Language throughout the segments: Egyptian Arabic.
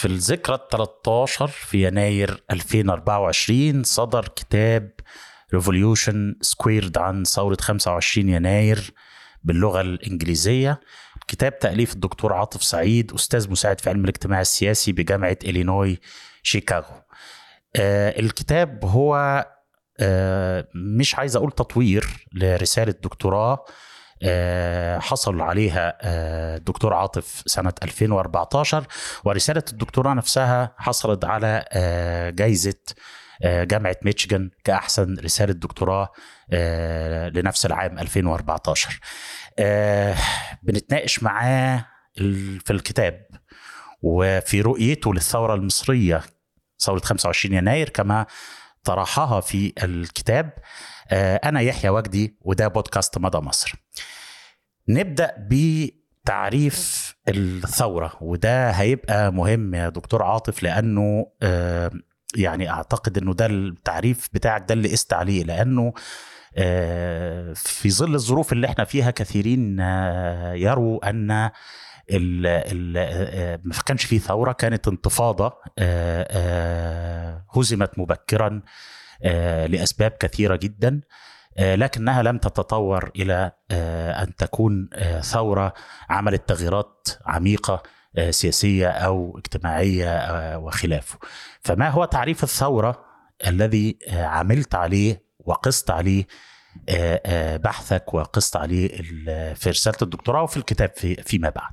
في الذكرى ال 13 في يناير 2024 صدر كتاب ريفوليوشن سكويرد عن ثورة 25 يناير باللغة الإنجليزية كتاب تأليف الدكتور عاطف سعيد أستاذ مساعد في علم الاجتماع السياسي بجامعة إلينوي شيكاغو آه الكتاب هو آه مش عايز أقول تطوير لرسالة دكتوراه آه حصل عليها آه الدكتور عاطف سنة 2014 ورسالة الدكتوراه نفسها حصلت على آه جايزة جامعة ميشيغان كأحسن رسالة دكتوراه لنفس العام 2014 بنتناقش معاه في الكتاب وفي رؤيته للثورة المصرية ثورة 25 يناير كما طرحها في الكتاب أنا يحيى وجدي وده بودكاست مدى مصر نبدأ بتعريف الثورة وده هيبقى مهم يا دكتور عاطف لأنه يعني اعتقد انه ده التعريف بتاعك ده اللي قست عليه لانه في ظل الظروف اللي احنا فيها كثيرين يروا ان ال ال ما كانش في ثوره كانت انتفاضه هزمت مبكرا لاسباب كثيره جدا لكنها لم تتطور الى ان تكون ثوره عملت تغييرات عميقه سياسيه او اجتماعيه وخلافه. فما هو تعريف الثوره الذي عملت عليه وقست عليه بحثك وقست عليه في رساله الدكتوراه وفي الكتاب في فيما بعد.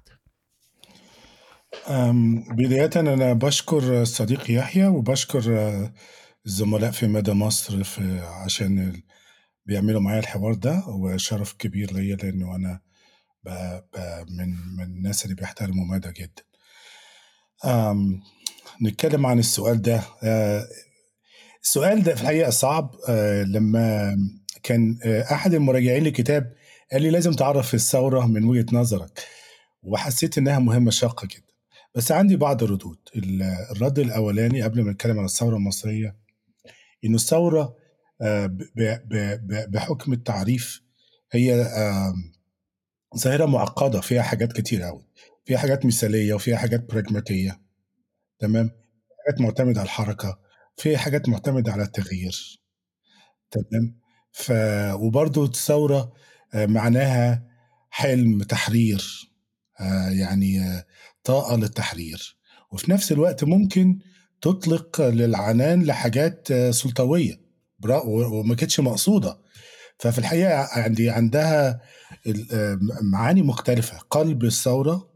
بداية أنا بشكر الصديق يحيى وبشكر الزملاء في مدى مصر في عشان بيعملوا معايا الحوار ده وشرف كبير ليا لأنه أنا ب... ب... من من الناس اللي بيحترموا مدى جدا. أم... نتكلم عن السؤال ده أه... السؤال ده في الحقيقة صعب أه... لما كان أحد المراجعين للكتاب قال لي لازم تعرف الثورة من وجهة نظرك وحسيت إنها مهمة شاقة جدا بس عندي بعض الردود الرد الأولاني قبل ما نتكلم عن الثورة المصرية إنه الثورة أه... ب... ب... بحكم التعريف هي أه... ظاهرة معقدة فيها حاجات كتير أوي فيها حاجات مثالية وفيها حاجات براجماتية تمام حاجات معتمدة على الحركة فيها حاجات معتمدة على التغيير تمام ف وبرضه الثورة معناها حلم تحرير يعني طاقة للتحرير وفي نفس الوقت ممكن تطلق للعنان لحاجات سلطوية وما كانتش مقصودة ففي الحقيقة عندي عندها معاني مختلفة قلب الثورة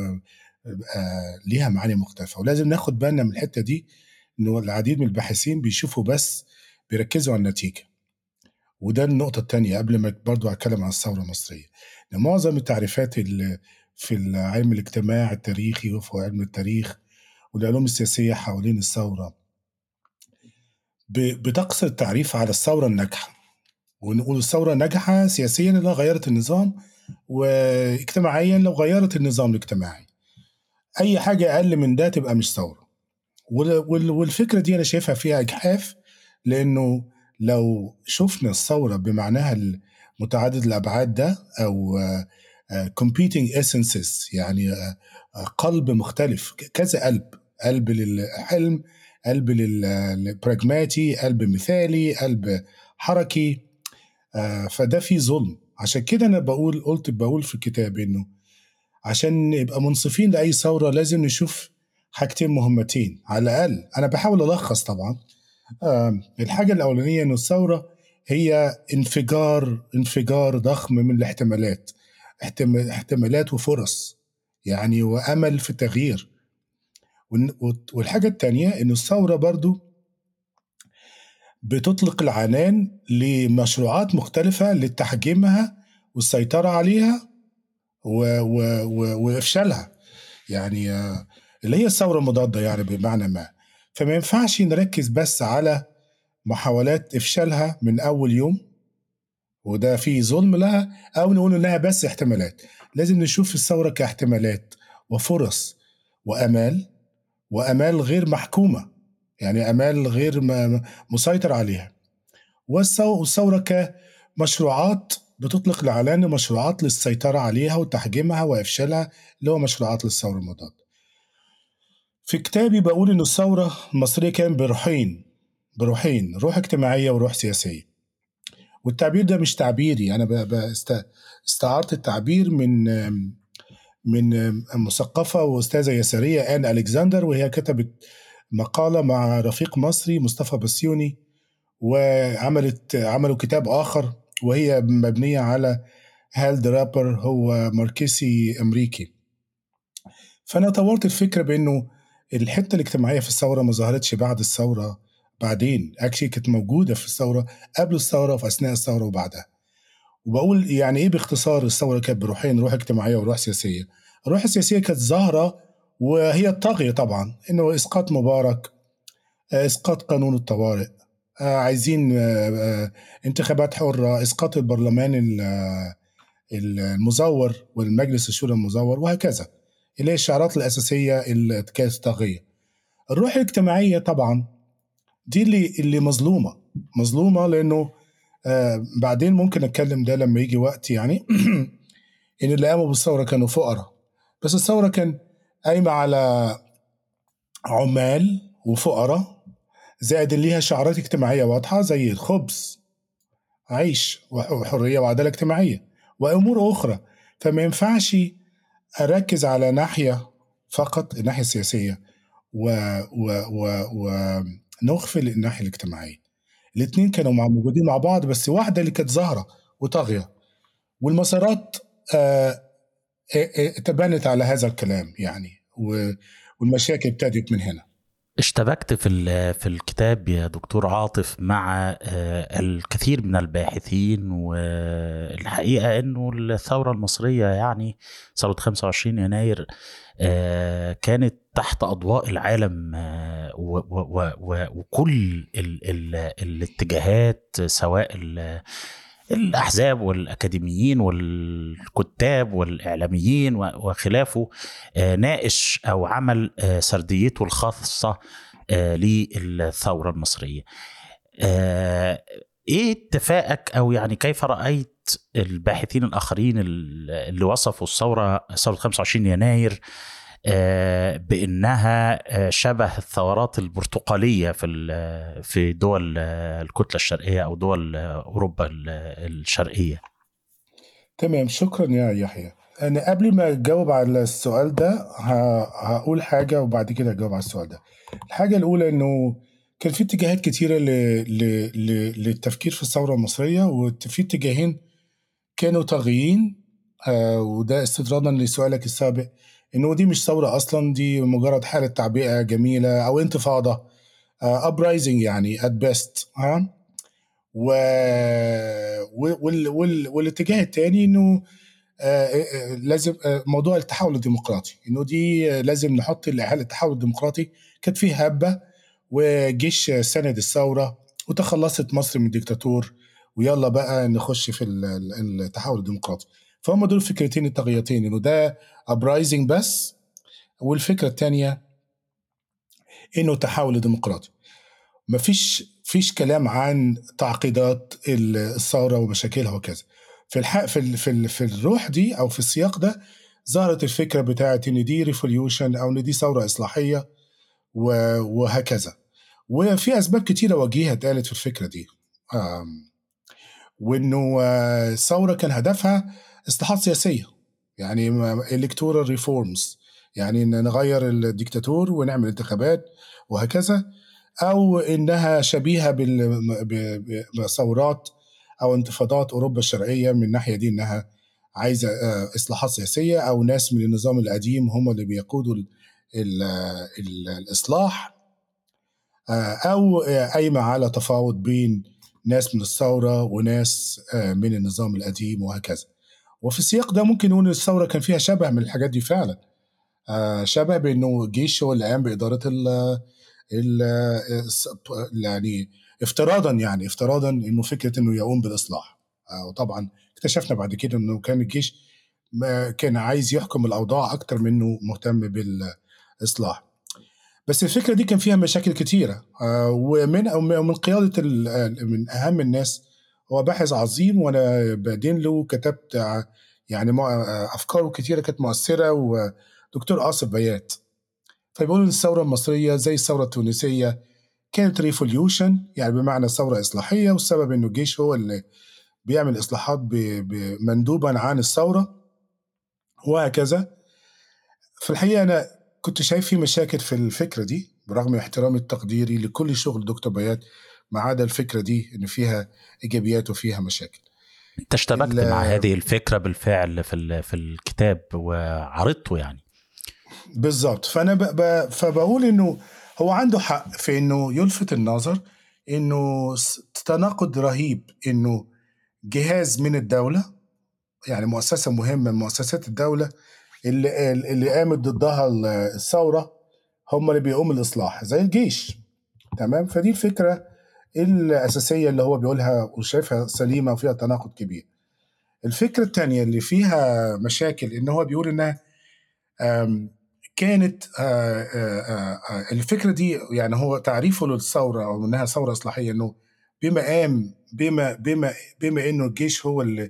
ليها معاني مختلفة ولازم ناخد بالنا من الحتة دي إنه العديد من الباحثين بيشوفوا بس بيركزوا على النتيجة وده النقطة التانية قبل ما برضو أتكلم عن الثورة المصرية إن معظم التعريفات اللي في علم الاجتماع التاريخي وفي علم التاريخ والعلوم السياسية حوالين الثورة بتقصر التعريف على الثورة الناجحة ونقول الثورة ناجحة سياسيا لو غيرت النظام واجتماعيا لو غيرت النظام الاجتماعي أي حاجة أقل من ده تبقى مش ثورة والفكرة دي أنا شايفها فيها إجحاف لأنه لو شفنا الثورة بمعناها متعدد الأبعاد ده أو competing essences يعني قلب مختلف كذا قلب قلب للحلم قلب للبراجماتي قلب مثالي قلب حركي فده فيه ظلم عشان كده انا بقول قلت بقول في الكتاب انه عشان نبقى منصفين لاي ثوره لازم نشوف حاجتين مهمتين على الاقل انا بحاول الخص طبعا الحاجه الاولانيه انه الثوره هي انفجار انفجار ضخم من الاحتمالات احتمالات وفرص يعني وامل في التغيير والحاجه الثانيه انه الثوره برضو بتطلق العنان لمشروعات مختلفة لتحجيمها والسيطرة عليها و و و وإفشالها يعني اللي هي الثورة المضادة يعني بمعنى ما فما ينفعش نركز بس على محاولات إفشالها من أول يوم وده فيه ظلم لها أو نقول إنها بس احتمالات لازم نشوف الثورة كاحتمالات وفرص وأمال وأمال غير محكومة يعني امال غير مسيطر عليها والثوره كمشروعات بتطلق الإعلان مشروعات للسيطرة عليها وتحجيمها وإفشالها اللي هو مشروعات للثورة المضادة في كتابي بقول إن الثورة المصرية كان بروحين بروحين روح اجتماعية وروح سياسية والتعبير ده مش تعبيري أنا ب- ب- است- استعرت التعبير من من مثقفة وأستاذة يسارية آن ألكسندر وهي كتبت مقالة مع رفيق مصري مصطفى بسيوني وعملت عملوا كتاب آخر وهي مبنية على هال درابر هو ماركسي أمريكي فأنا طورت الفكرة بأنه الحتة الاجتماعية في الثورة ما ظهرتش بعد الثورة بعدين اكشلي كانت موجودة في الثورة قبل الثورة وفي أثناء الثورة وبعدها وبقول يعني ايه باختصار الثوره كانت بروحين روح اجتماعيه وروح سياسيه الروح السياسيه كانت ظاهره وهي الطاغيه طبعا انه اسقاط مبارك آه، اسقاط قانون الطوارئ آه، عايزين آه، آه، انتخابات حره اسقاط البرلمان ال- آه، المزور والمجلس الشورى المزور وهكذا اللي هي الشعارات الاساسيه اللي كانت طاغيه الروح الاجتماعيه طبعا دي اللي اللي مظلومه مظلومه لانه آه بعدين ممكن اتكلم ده لما يجي وقت يعني ان اللي قاموا بالثوره كانوا فقراء بس الثوره كان قايمه على عمال وفقراء زائد اللي ليها شعارات اجتماعيه واضحه زي الخبز عيش وح- وحريه وعداله اجتماعيه وامور اخرى فما ينفعش اركز على ناحيه فقط الناحيه السياسيه و و و ونغفل الناحيه الاجتماعيه الاثنين كانوا مع موجودين مع بعض بس واحده اللي كانت ظاهره وطاغيه والمسارات آه، آه، آه، تبنت على هذا الكلام يعني و- والمشاكل ابتدت من هنا اشتبكت في ال- في الكتاب يا دكتور عاطف مع آه، الكثير من الباحثين والحقيقه انه الثوره المصريه يعني ثوره 25 يناير آه، كانت تحت اضواء العالم آه، و- و- و- و- وكل ال- ال- الاتجاهات سواء ال- الاحزاب والاكاديميين والكتاب والاعلاميين و- وخلافه آه، ناقش او عمل آه، سرديته الخاصه آه، للثوره المصريه. آه، ايه اتفاقك او يعني كيف رايت الباحثين الاخرين ال- اللي وصفوا الثوره ثوره 25 يناير آه، بانها آه، شبه الثورات البرتقاليه في ال- في دول آه، الكتله الشرقيه او دول آه، اوروبا ال- الشرقيه تمام شكرا يا يحيى انا قبل ما اجاوب على السؤال ده ه- هقول حاجه وبعد كده اجاوب على السؤال ده الحاجه الاولى انه كان في اتجاهات كتيره ل... ل... ل... للتفكير في الثوره المصريه وفي اتجاهين كانوا طاغيين آه وده استطرادا لسؤالك السابق انه دي مش ثوره اصلا دي مجرد حاله تعبئه جميله او انتفاضه ابرايزنج يعني ات بيست ها و... وال... وال... والاتجاه الثاني انه آه، آه، لازم آه، موضوع التحول الديمقراطي انه دي آه، لازم نحط الاعاله التحول الديمقراطي كانت فيه هبه وجيش سند الثوره وتخلصت مصر من الدكتاتور ويلا بقى نخش في ال- ال- التحول الديمقراطي فهم دول الفكرتين الطاغيتين انه ده ابرايزنج بس والفكره الثانيه انه تحول ديمقراطي مفيش فيش كلام عن تعقيدات الثوره ومشاكلها وكذا في الحق في ال في ال في الروح دي او في السياق ده ظهرت الفكره بتاعت ان دي ريفوليوشن او ان دي ثوره اصلاحيه و- وهكذا وفي اسباب كتيره وجيهه اتقالت في الفكره دي آم، وانه آه، الثوره كان هدفها اصلاحات سياسيه يعني الكتورال ريفورمز يعني ان نغير الديكتاتور ونعمل انتخابات وهكذا او انها شبيهه بال- ب- ب- بثورات او انتفاضات اوروبا الشرقيه من الناحيه دي انها عايزه آه، اصلاحات سياسيه او ناس من النظام القديم هم اللي بيقودوا ال ال ال الاصلاح آه، او آه، قايمه على تفاوض بين ناس من الثوره وناس آه، من النظام القديم وهكذا وفي السياق ده ممكن نقول ان الثوره كان فيها شبه من الحاجات دي فعلا آه، شبه بانه الجيش هو اللي قام باداره ال ال يعني افتراضا يعني افتراضا انه فكره انه يقوم بالاصلاح آه، وطبعا اكتشفنا بعد كده انه كان الجيش ما كان عايز يحكم الاوضاع اكتر منه مهتم بالاصلاح بس الفكره دي كان فيها مشاكل كتيره آه، ومن ومن قياده ال- من اهم الناس هو باحث عظيم وانا بدين له كتبت ع- يعني مع- افكاره كتيره كانت مؤثره ودكتور آصف بيات فبيقولوا الثورة المصرية زي الثورة التونسية كانت ريفوليوشن يعني بمعنى ثورة إصلاحية والسبب إنه الجيش هو اللي بيعمل إصلاحات مندوبا عن الثورة وهكذا في الحقيقة أنا كنت شايف في مشاكل في الفكرة دي برغم احترامي التقديري لكل شغل دكتور بيات ما عدا الفكرة دي إن فيها إيجابيات وفيها مشاكل انت اشتبكت مع هذه الفكره بالفعل في في الكتاب وعرضته يعني بالظبط فانا ب... ب... فبقول انه هو عنده حق في انه يلفت النظر انه تناقض رهيب انه جهاز من الدوله يعني مؤسسه مهمه من مؤسسات الدوله اللي اللي قامت ضدها الثوره هم اللي بيقوموا الاصلاح زي الجيش تمام فدي الفكره الاساسيه اللي هو بيقولها وشايفها سليمه وفيها تناقض كبير الفكره الثانيه اللي فيها مشاكل ان هو بيقول انها كانت الفكره دي يعني هو تعريفه للثوره او انها ثوره اصلاحيه انه بما قام بما بما بما انه الجيش هو اللي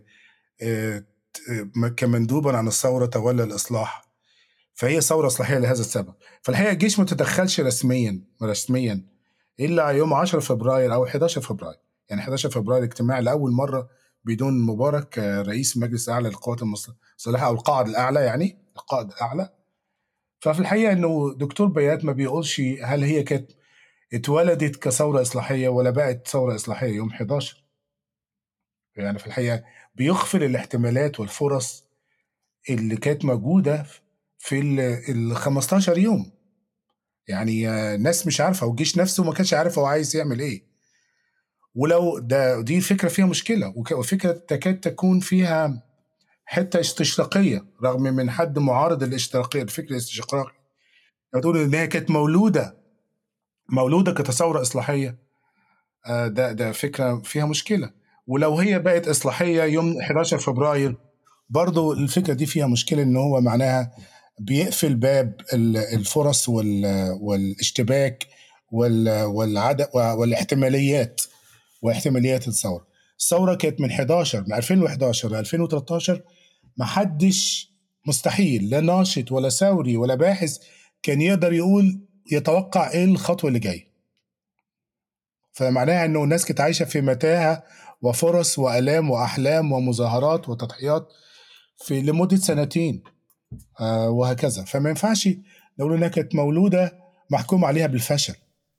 كمندوبا عن الثوره تولى الاصلاح فهي ثوره اصلاحيه لهذا السبب فالحقيقه الجيش ما تدخلش رسميا رسميا الا يوم 10 فبراير او 11 فبراير يعني 11 فبراير اجتماع لاول مره بدون مبارك رئيس المجلس الاعلى للقوات المسلحه او القائد الاعلى يعني القائد الاعلى ففي الحقيقه انه دكتور بيات ما بيقولش هل هي كانت اتولدت كثوره اصلاحيه ولا بقت ثوره اصلاحيه يوم 11 يعني في الحقيقه بيغفل الاحتمالات والفرص اللي كانت موجوده في ال 15 يوم يعني ناس مش عارفه والجيش نفسه ما كانش عارف هو عايز يعمل ايه ولو ده دي فكره فيها مشكله وفكره تكاد تكون فيها حته استشراقيه رغم من حد معارض الاشتراكيه الفكر الاستشراقي تقول ان هي كانت مولوده مولوده كتصور اصلاحيه ده ده فكره فيها مشكله ولو هي بقت اصلاحيه يوم 11 فبراير برضو الفكره دي فيها مشكله ان هو معناها بيقفل باب الفرص والاشتباك والعدد والاحتماليات واحتماليات الثوره الثوره كانت من 11 من 2011 ل 2013 ما حدش مستحيل لا ناشط ولا ثوري ولا باحث كان يقدر يقول يتوقع ايه الخطوه اللي جايه فمعناها انه الناس كانت عايشه في متاهه وفرص والام واحلام ومظاهرات وتضحيات في لمده سنتين آه وهكذا فما ينفعش نقول انها كانت مولوده محكوم عليها بالفشل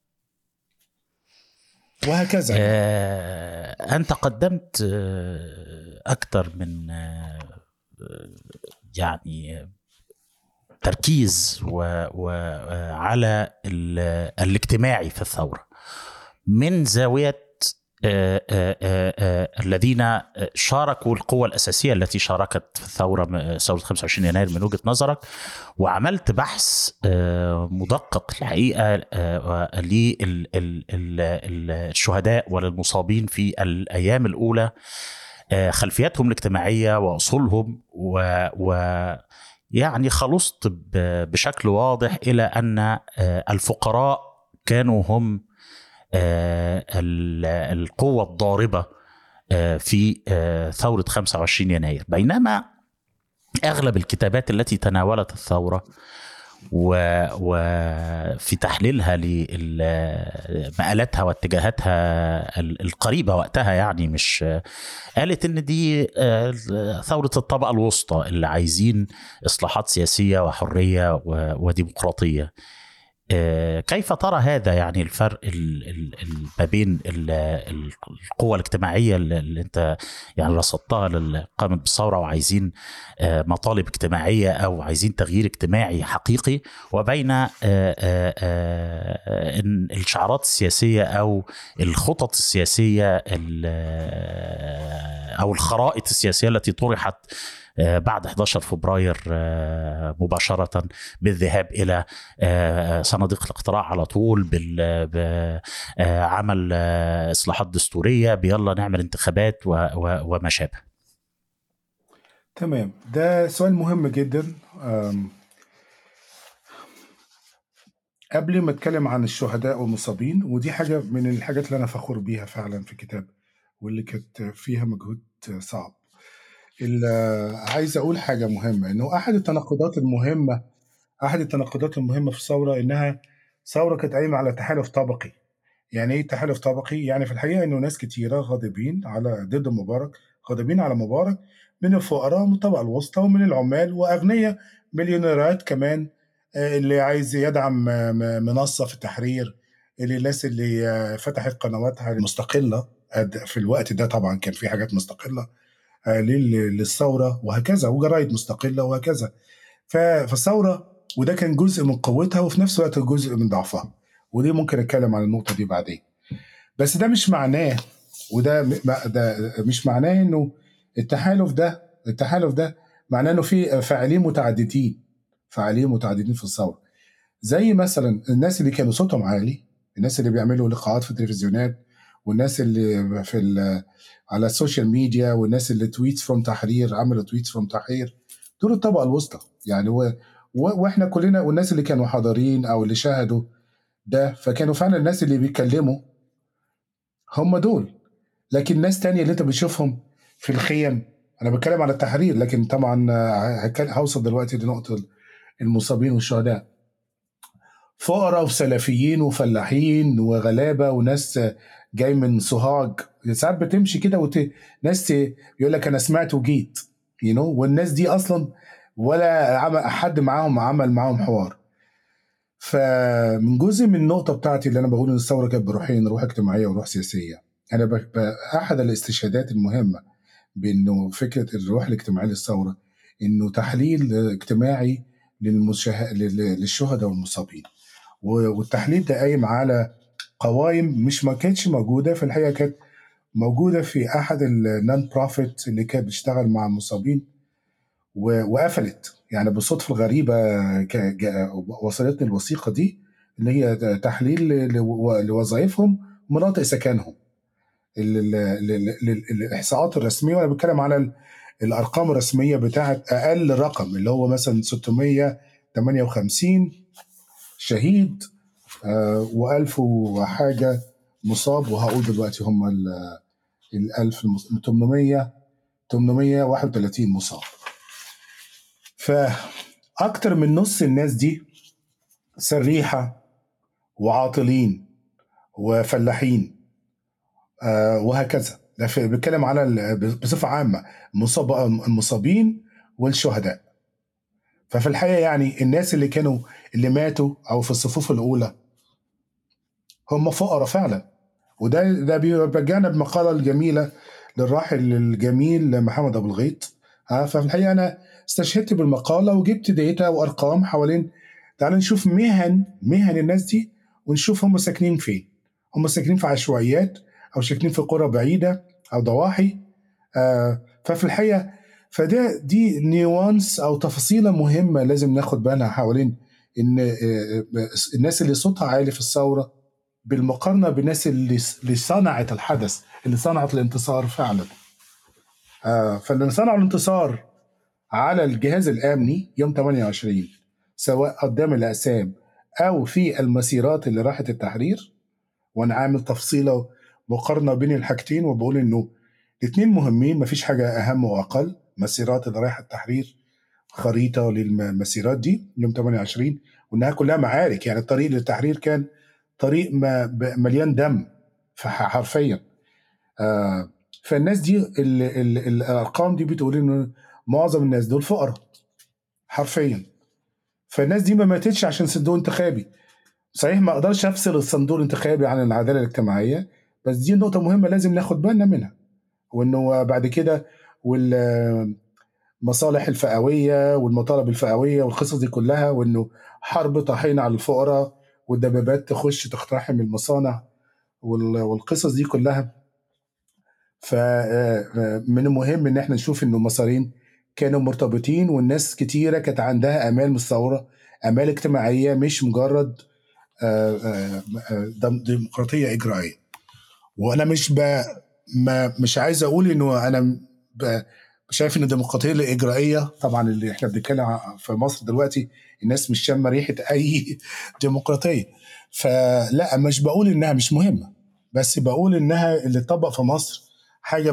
وهكذا آه انت قدمت آه اكثر من آه يعني تركيز وعلى الاجتماعي في الثوره من زاويه الذين شاركوا القوى الأساسية التي شاركت في الثورة ثورة 25 يناير من وجهة نظرك وعملت بحث مدقق الحقيقة للشهداء وللمصابين في الأيام الأولى خلفياتهم الاجتماعية وأصولهم و, و يعني خلصت بشكل واضح إلى أن الفقراء كانوا هم القوة الضاربة في ثورة 25 يناير بينما أغلب الكتابات التي تناولت الثورة وفي تحليلها لمآلاتها واتجاهاتها القريبة وقتها يعني مش قالت ان دي ثورة الطبقة الوسطى اللي عايزين اصلاحات سياسية وحرية وديمقراطية كيف ترى هذا يعني الفرق ما بين القوة الاجتماعية اللي انت يعني رصدتها اللي قامت بالثورة وعايزين مطالب اجتماعية او عايزين تغيير اجتماعي حقيقي وبين الشعارات السياسية او الخطط السياسية او الخرائط السياسية التي طرحت بعد 11 فبراير مباشرة بالذهاب إلى صناديق الاقتراع على طول بعمل إصلاحات دستورية بيلا نعمل انتخابات وما شابه تمام ده سؤال مهم جدا قبل ما اتكلم عن الشهداء والمصابين ودي حاجة من الحاجات اللي أنا فخور بيها فعلا في الكتاب واللي كانت فيها مجهود صعب عايز اقول حاجه مهمه انه احد التناقضات المهمه احد التناقضات المهمه في الثوره انها ثوره كانت قايمه على تحالف طبقي يعني ايه تحالف طبقي يعني في الحقيقه انه ناس كتيره غاضبين على ضد مبارك غاضبين على مبارك من الفقراء ومن الطبقه الوسطى ومن العمال واغنياء مليونيرات كمان آه، اللي عايز يدعم آه، منصه في التحرير اللي الناس اللي آه، فتحت قنواتها المستقله في الوقت ده طبعا كان في حاجات مستقله للثوره وهكذا وجرايد مستقله وهكذا فالثوره وده كان جزء من قوتها وفي نفس الوقت جزء من ضعفها ودي ممكن اتكلم عن النقطه دي بعدين بس ده مش معناه وده ده مش معناه انه التحالف ده التحالف ده معناه انه في فاعلين متعددين فاعلين متعددين في الثوره زي مثلا الناس اللي كانوا صوتهم عالي الناس اللي بيعملوا لقاءات في التلفزيونات والناس اللي في على السوشيال ميديا والناس اللي تويتس فروم تحرير عملوا تويتس فروم تحرير دول الطبقه الوسطى يعني و... واحنا كلنا والناس اللي كانوا حاضرين او اللي شاهدوا ده فكانوا فعلا الناس اللي بيتكلموا هم دول لكن ناس تانية اللي انت بتشوفهم في الخيم انا بتكلم على التحرير لكن طبعا هوصل دلوقتي لنقطه المصابين والشهداء فقراء وسلفيين وفلاحين وغلابه وناس جاي من سوهاج ساعات بتمشي كده وت... ناس يقول لك انا سمعت وجيت يو you know? والناس دي اصلا ولا عمل حد معاهم عمل معاهم حوار فمن جزء من النقطه بتاعتي اللي انا بقول ان الثوره كانت بروحين روح اجتماعيه وروح سياسيه انا ب... احد الاستشهادات المهمه بانه فكره الروح الاجتماعيه للثوره انه تحليل اجتماعي للمشه... للشهداء والمصابين والتحليل ده قايم على قوائم مش ما كانتش موجوده في الحقيقه كانت موجوده في احد النون بروفيت اللي كانت بتشتغل مع المصابين وقفلت يعني بالصدفه الغريبه وصلتني الوثيقه دي اللي هي تحليل لوظائفهم ومناطق سكنهم الاحصاءات الرسميه وانا بتكلم على الارقام الرسميه بتاعت اقل رقم اللي هو مثلا 658 شهيد آه و1000 وحاجه مصاب وهقول دلوقتي هم ال 1000 800 831 مصاب فاكتر من نص الناس دي سريحه وعاطلين وفلاحين آه وهكذا ده بيتكلم على بصفه عامه مصاب المصابين والشهداء ففي الحقيقه يعني الناس اللي كانوا اللي ماتوا او في الصفوف الاولى هم فقراء فعلا وده ده بيرجعنا بمقاله الجميله للراحل الجميل محمد ابو الغيط ها ففي الحقيقه انا استشهدت بالمقاله وجبت داتا وارقام حوالين تعال نشوف مهن مهن الناس دي ونشوف هم ساكنين فين هم ساكنين في عشوائيات او ساكنين في قرى بعيده او ضواحي آه ففي الحقيقه فده دي نيوانس او تفاصيله مهمه لازم ناخد بالنا حوالين ان آه، آه، الناس اللي صوتها عالي في الثوره بالمقارنه بالناس اللي اللي صنعت الحدث اللي صنعت الانتصار فعلا آه فاللي صنعوا الانتصار على الجهاز الامني يوم 28 سواء قدام الاقسام او في المسيرات اللي راحت التحرير وانا عامل تفصيله مقارنه بين الحاجتين وبقول انه الاثنين مهمين مفيش حاجه اهم واقل مسيرات اللي رايحه التحرير خريطه للمسيرات دي يوم 28 وانها كلها معارك يعني الطريق للتحرير كان طريق مليان دم حرفيا آه فالناس دي ال ال الارقام دي بتقول انه معظم الناس دول فقراء حرفيا فالناس دي ما ماتتش عشان صندوق انتخابي صحيح ما اقدرش افصل الصندوق الانتخابي عن العداله الاجتماعيه بس دي نقطه مهمه لازم ناخد بالنا منها وانه بعد كده والمصالح الفئويه والمطالب الفئويه والقصص دي كلها وانه حرب طاحنه على الفقراء والدبابات تخش تقتحم المصانع والقصص دي كلها فمن المهم ان احنا نشوف انه المصارين كانوا مرتبطين والناس كتيره كانت عندها امال من الثوره امال اجتماعيه مش مجرد آه، آه، آه، ديمقراطيه اجرائيه وانا مش ب... ما مش عايز اقول انه انا ب... شايف ان الديمقراطيه الاجرائيه طبعا اللي احنا بنتكلم في مصر دلوقتي الناس مش شامه ريحه اي ديمقراطيه فلا مش بقول انها مش مهمه بس بقول انها اللي اتطبق في مصر حاجه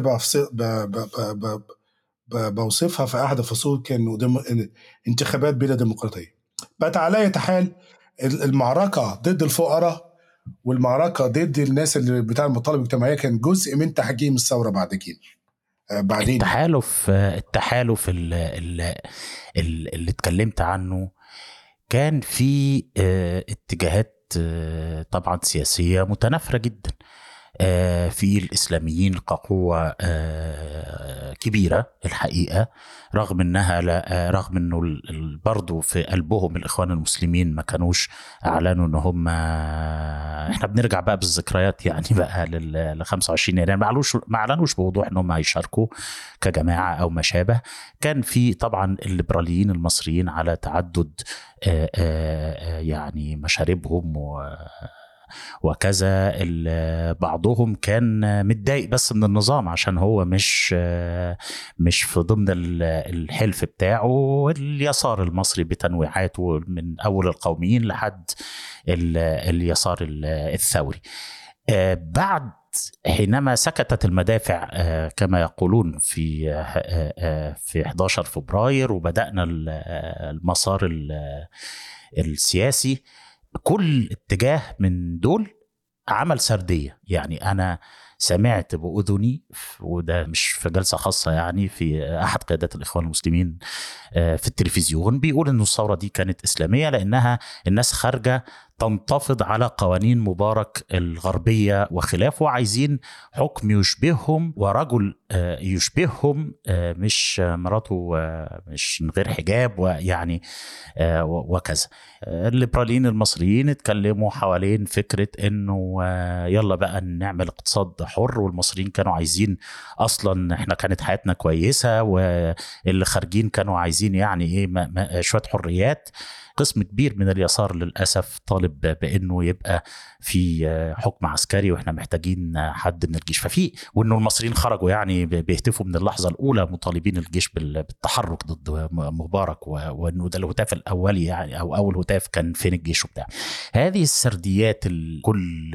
بوصفها في احد الفصول كان انتخابات بلا ديمقراطيه بقت على اي حال المعركه ضد الفقراء والمعركه ضد الناس اللي بتاع المطالب الاجتماعيه كان جزء من تحجيم الثوره بعد كده آه، بعدين التحالف التحالف اللي, اللي اتكلمت عنه كان في آه، اتجاهات آه، طبعا سياسيه متنافره جدا آه، في الاسلاميين كقوه آه، كبيره الحقيقه رغم انها لا آه، رغم انه برضه في قلبهم الاخوان المسلمين ما كانوش اعلنوا ان هم احنا بنرجع بقى بالذكريات يعني بقى لل 25 يناير ما اعلنوش ما اعلنوش بوضوح ان هم هيشاركوا كجماعه او ما شابه كان في طبعا الليبراليين المصريين على تعدد يعني مشاربهم و وكذا بعضهم كان متضايق بس من النظام عشان هو مش مش في ضمن الحلف بتاعه اليسار المصري بتنويعاته من اول القوميين لحد اليسار الثوري بعد حينما سكتت المدافع كما يقولون في في 11 فبراير وبدانا المسار السياسي كل اتجاه من دول عمل سرديه يعني انا سمعت باذني وده مش في جلسه خاصه يعني في احد قيادات الاخوان المسلمين آه، في التلفزيون بيقول انه الثوره دي كانت اسلاميه لانها الناس خارجه تنتفض على قوانين مبارك الغربية وخلافه عايزين حكم يشبههم ورجل آه، يشبههم آه، مش مراته آه، مش من غير حجاب ويعني وكذا الليبراليين المصريين اتكلموا حوالين فكرة انه يلا بقى نعمل اقتصاد حر والمصريين كانوا عايزين اصلا احنا كانت حياتنا كويسة واللي خارجين كانوا عايزين يعني ايه شوية حريات قسم كبير من اليسار للاسف طالب بانه يبقى في حكم عسكري واحنا محتاجين حد من الجيش ففي وانه المصريين خرجوا يعني بيهتفوا من اللحظه الاولى مطالبين الجيش بالتحرك ضد مبارك وانه ده الهتاف الاولي يعني او اول هتاف كان فين الجيش وبتاع هذه السرديات كل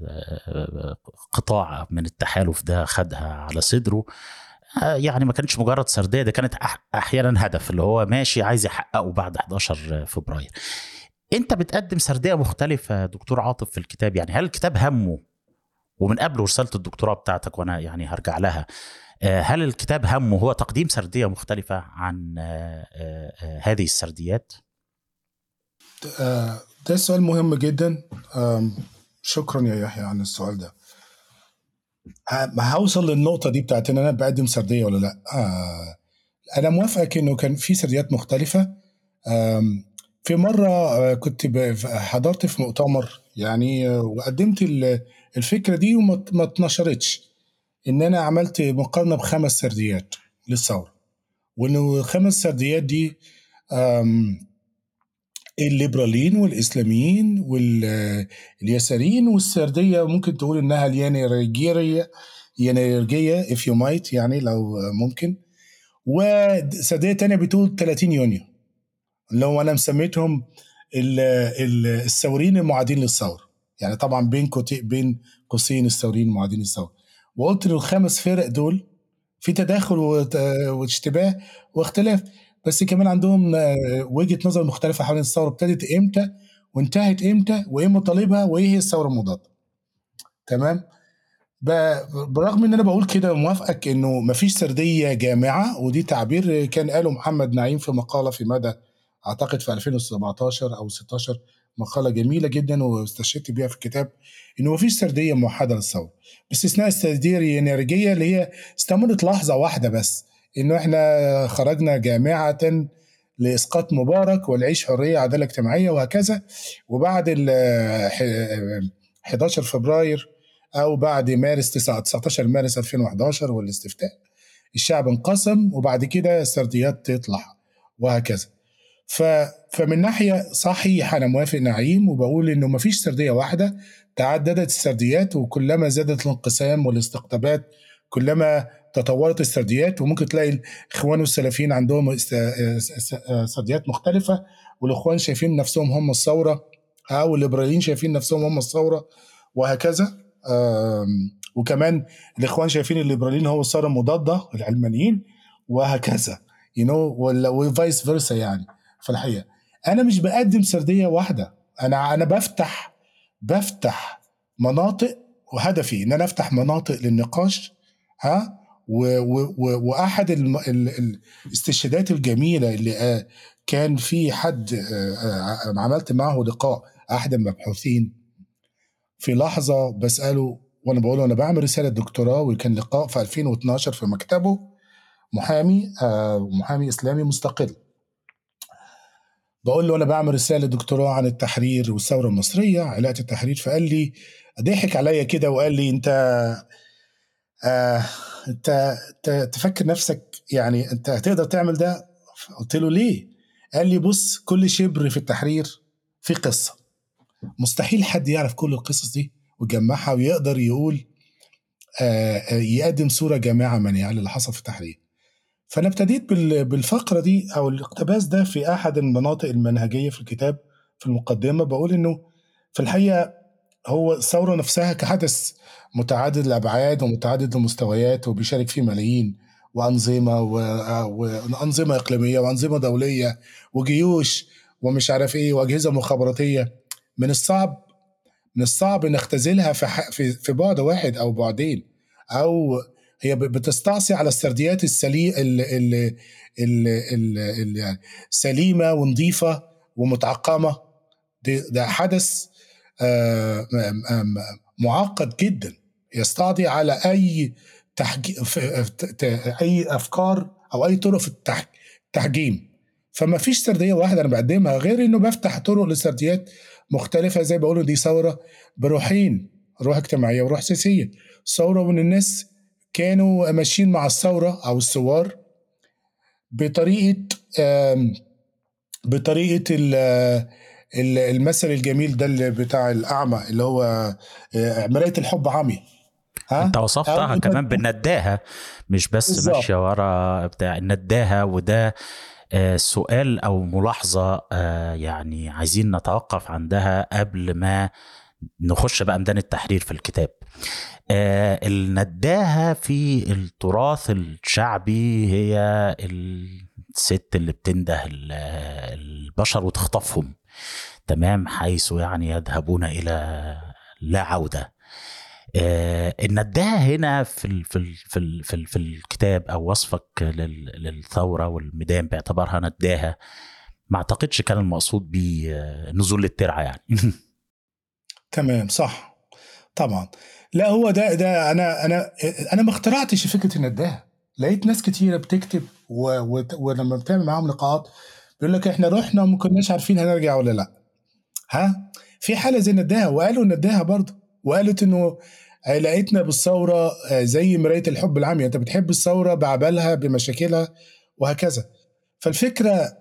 قطاع من التحالف ده خدها على صدره آه، يعني ما كانتش مجرد سرديه ده كانت احيانا هدف اللي هو ماشي عايز يحققه بعد 11 فبراير انت بتقدم سرديه مختلفه دكتور عاطف في الكتاب يعني هل الكتاب همه ومن قبل رساله الدكتوراه بتاعتك وانا يعني هرجع لها آه، هل الكتاب همه هو تقديم سرديه مختلفه عن آه، هذه السرديات؟ ده سؤال مهم جدا شكرا يا يحيى عن السؤال ده ما هوصل للنقطة دي بتاعت إن أنا بقدم سردية ولا لأ آه أنا موافقك إنه كان في سرديات مختلفة في مرة آه، كنت حضرت في مؤتمر يعني آه، وقدمت الفكرة دي وما اتنشرتش إن أنا عملت مقارنة بخمس سرديات للثورة وإنه الخمس سرديات دي الليبراليين والاسلاميين واليساريين والسرديه ممكن تقول انها اليانيرجيه ينايرجيه if you might يعني لو ممكن وسرديه تانية بتقول 30 يونيو اللي هو انا مسميتهم الثوريين المعادين للثوره يعني طبعا بين بين قوسين الثوريين المعادين للثوره وقلت ان الخمس فرق دول في تداخل واشتباه واختلاف بس كمان عندهم آه، وجهه نظر مختلفه حوالين الثوره ابتدت امتى وانتهت امتى وايه مطالبها وايه هي الثوره المضاده تمام برغم ان انا بقول كده موافقك انه مفيش سرديه جامعه ودي تعبير كان قاله محمد نعيم في مقاله في مدى اعتقد في 2017 او 16 مقاله جميله جدا واستشهدت بيها في الكتاب انه مفيش سرديه موحده للثوره باستثناء السرديه الانرجيه اللي هي استمرت لحظه واحده بس انه احنا خرجنا جامعه لاسقاط مبارك والعيش حريه عداله اجتماعيه وهكذا وبعد ال 11 فبراير او بعد مارس 19 مارس 2011 والاستفتاء الشعب انقسم وبعد كده السرديات تطلع وهكذا ف فمن ناحيه صحيح انا موافق نعيم وبقول انه ما فيش سرديه واحده تعددت السرديات وكلما زادت الانقسام والاستقطابات كلما تطورت السرديات وممكن تلاقي الاخوان والسلفيين عندهم سرديات مختلفه والاخوان شايفين نفسهم هم الثوره او الليبراليين شايفين نفسهم هم الثوره وهكذا وكمان الاخوان شايفين الليبراليين هو الثوره المضاده العلمانيين وهكذا يو نو وفايس فيرسا يعني في الحقيقه انا مش بقدم سرديه واحده انا انا بفتح بفتح مناطق وهدفي ان انا افتح مناطق للنقاش ها و و و واحد الم- ال- الاستشهادات الجميله اللي آه، كان في حد آه، آه، عملت معه لقاء احد المبحوثين في لحظه بساله وانا بقول له انا بعمل رساله دكتوراه وكان لقاء في 2012 في مكتبه محامي آه، محامي اسلامي مستقل بقول له انا بعمل رساله دكتوراه عن التحرير والثوره المصريه علاقه التحرير فقال لي ضحك عليا كده وقال لي انت آه انت انت تفكر نفسك يعني انت هتقدر تعمل ده قلت له ليه قال لي بص كل شبر في التحرير في قصه مستحيل حد يعرف كل القصص دي ويجمعها ويقدر يقول آه آه، يقدم صوره جامعه منيعه للي حصل في التحرير فانا ابتديت بال- بالفقره دي او الاقتباس ده في احد المناطق المنهجيه في الكتاب في المقدمه بقول انه في الحقيقه هو الثوره نفسها كحدث متعدد الابعاد ومتعدد المستويات وبيشارك فيه ملايين وانظمه و- وانظمه اقليميه وانظمه دوليه وجيوش ومش عارف ايه واجهزه مخابراتيه من الصعب من الصعب نختزلها في ح- في في بعد واحد او بعدين او هي ب- بتستعصي على السرديات السلي ال ال ال ال ال يعني سليمه ونظيفه ومتعقمه ده, ده حدث آه، م- م- معقد جدا يستعضي على اي تحجي ف- ت- ت- اي افكار او اي طرق في التح- التحجيم فما فيش سرديه واحده انا بقدمها غير انه بفتح طرق لسرديات مختلفه زي بقولوا دي ثوره بروحين روح اجتماعيه وروح سياسيه ثوره وان الناس كانوا ماشيين مع الثوره او الثوار بطريقه آم، بطريقه ال- ال- المثل الجميل ده اللي بتاع الاعمى اللي هو آه، مرايه الحب عمي ها انت وصفتها أو- كمان بالنداهه مش بس بالظبط. ماشيه ورا بتاع النداهه وده آه، سؤال او ملاحظه آه، يعني عايزين نتوقف عندها قبل ما نخش بقى ميدان التحرير في الكتاب آه، النداهه في التراث الشعبي هي الست اللي بتنده ال- البشر وتخطفهم تمام حيث يعني يذهبون الى لا عوده آه، النداهه هنا في ال في ال في ال في, ال في الكتاب او وصفك لل- للثوره والميدان باعتبارها نداهه ما اعتقدش كان المقصود بيه آه، نزول للترعه يعني تمام صح طبعا لا هو ده ده انا انا انا ما اخترعتش فكره النداهه لقيت ناس كتيره بتكتب و... و... ولما بتعمل معاهم لقاءات بيقول لك احنا رحنا وما كناش عارفين هنرجع ولا لا ها في حاله زي النداهه وقالوا النداهه برضه وقالت انه علاقتنا بالثوره آه، زي مرايه الحب العمياء انت بتحب الثوره بعبالها بمشاكلها وهكذا فالفكره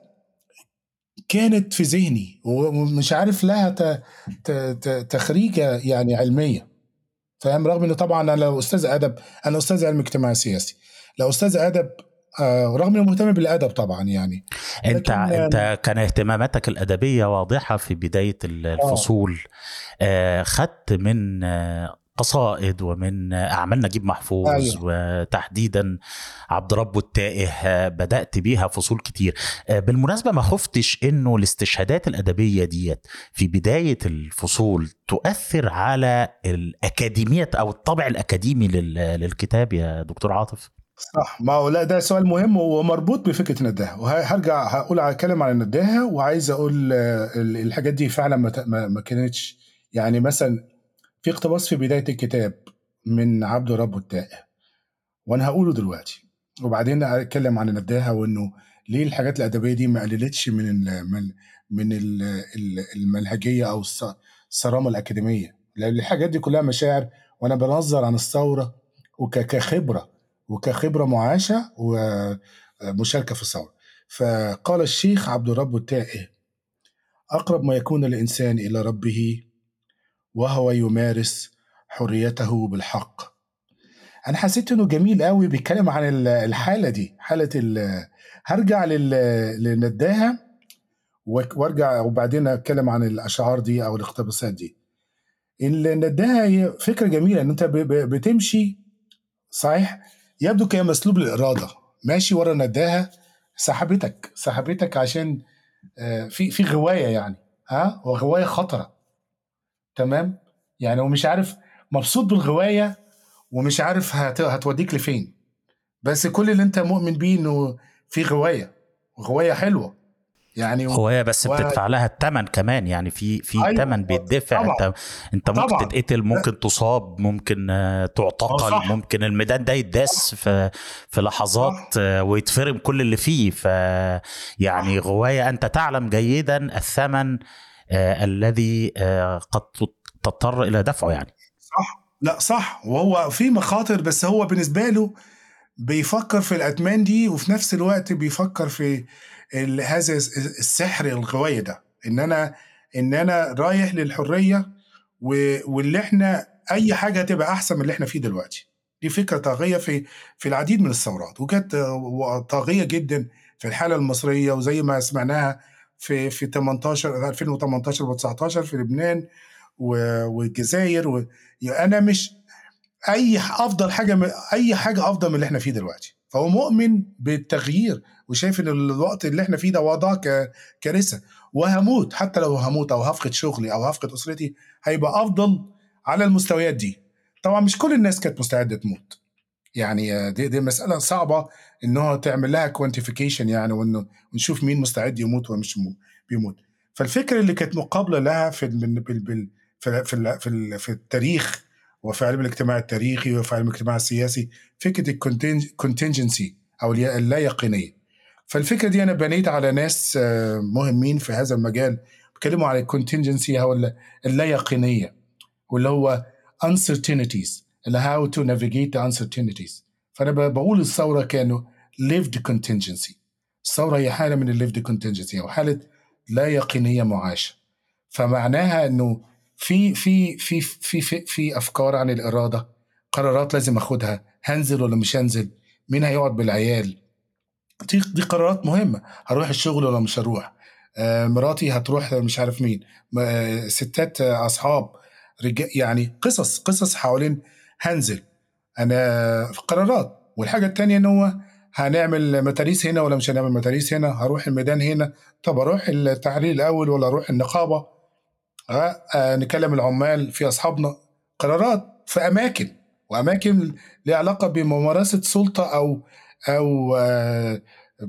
كانت في ذهني ومش عارف لها ت- ت- ت- تخريجه يعني علميه فاهم رغم ان طبعا انا لو استاذ ادب انا استاذ علم اجتماع سياسي لو استاذ ادب آه رغم اني مهتم بالادب طبعا يعني انت لكن- انت كان اهتماماتك الادبيه واضحه في بدايه ال- الفصول آه خدت من آه قصائد ومن آه، اعمال نجيب محفوظ أيوة. وتحديدا عبد ربه التائه آه، بدات بيها فصول كتير آه بالمناسبه ما خفتش انه الاستشهادات الادبيه ديت في بدايه الفصول تؤثر على الاكاديميه او الطابع الاكاديمي لل- للكتاب يا دكتور عاطف صح ما هو لا ده سؤال مهم ومربوط بفكره النداهه وهرجع هقول اتكلم عن النداهه وعايز اقول آه، ال- الحاجات دي فعلا ما ت- ما ما كانتش يعني مثلا في اقتباس في بدايه الكتاب من عبد رب التائه وانا هقوله دلوقتي وبعدين اتكلم عن النداهه وانه ليه الحاجات الادبيه دي ما قللتش من ال من من ال ال المنهجيه او الص- الصرامه الاكاديميه لان الحاجات دي كلها مشاعر وانا بنظر عن الثوره وكخبره وكخبره معاشه ومشاركه في الثوره فقال الشيخ عبد الرب التائه اقرب ما يكون الانسان الى ربه وهو يمارس حريته بالحق انا حسيت انه جميل قوي بيتكلم عن ال- الحاله دي حاله ال- هرجع لل- للنداهه وك- وارجع وبعدين اتكلم عن الاشعار دي او الاقتباسات دي النداهه هي فكره جميله ان انت ب- ب- بتمشي صحيح يبدو كمسلوب الاراده ماشي ورا النداهه سحبتك سحبتك عشان آه، في في غوايه يعني ها وغوايه خطره تمام يعني ومش عارف مبسوط بالغوايه ومش عارف هت... هتوديك لفين بس كل اللي انت مؤمن بيه انه في غوايه غوايه حلوه يعني هوايه بس و... بتدفع لها الثمن كمان يعني في في أيوة ثمن بيدفع طبعا. انت انت ممكن طبعا. تتقتل ممكن تصاب ممكن آه، تعتقل صح. ممكن الميدان ده يتداس في في لحظات صح. آه، ويتفرم كل اللي فيه ف يعني غوايه انت تعلم جيدا الثمن آه الذي آه قد تضطر الى دفعه يعني صح لا صح وهو في مخاطر بس هو بالنسبه له بيفكر في الاتمان دي وفي نفس الوقت بيفكر في هذا السحر الغوايه ده ان انا ان انا رايح للحريه واللي احنا اي حاجه هتبقى احسن من اللي احنا فيه دلوقتي دي فكره طاغيه في في العديد من الثورات وكانت طاغيه جدا في الحاله المصريه وزي ما سمعناها في في 18 2018 و19 في لبنان والجزائر و... انا مش اي افضل حاجه اي حاجه افضل من اللي احنا فيه دلوقتي فهو مؤمن بالتغيير وشايف ان الوقت اللي احنا فيه ده وضع كارثه وهموت حتى لو هموت او هفقد شغلي او هفقد اسرتي هيبقى افضل على المستويات دي طبعا مش كل الناس كانت مستعده تموت يعني دي, دي مساله صعبه ان هو تعمل لها كوانتيفيكيشن يعني وانه نشوف مين مستعد يموت ومش بيموت فالفكره اللي كانت مقابله لها في في في في, في التاريخ وفي علم الاجتماع التاريخي وفي علم الاجتماع السياسي فكره الكونتنجنسي او اللا يقينيه فالفكره دي انا بنيت على ناس آه، مهمين في هذا المجال بيتكلموا على الكونتنجنسي او اللا يقينيه واللي هو uncertainties اللي how to navigate the uncertainties فانا بقول الثوره كانوا lived contingency الثوره هي حاله من lived contingency او حاله لا يقينيه معاشه فمعناها انه في في في في في, في افكار عن الاراده قرارات لازم اخدها هنزل ولا مش هنزل مين هيقعد بالعيال دي دي قرارات مهمه هروح الشغل ولا مش هروح آه مراتي هتروح مش عارف مين آه ستات آه اصحاب رجال يعني قصص قصص حوالين هنزل انا في قرارات والحاجه الثانيه ان هو هنعمل متاريس هنا ولا مش هنعمل متاريس هنا هروح الميدان هنا طب اروح التحرير الاول ولا اروح النقابه آه نكلم العمال في اصحابنا قرارات في اماكن واماكن ليها علاقه بممارسه سلطه او او آه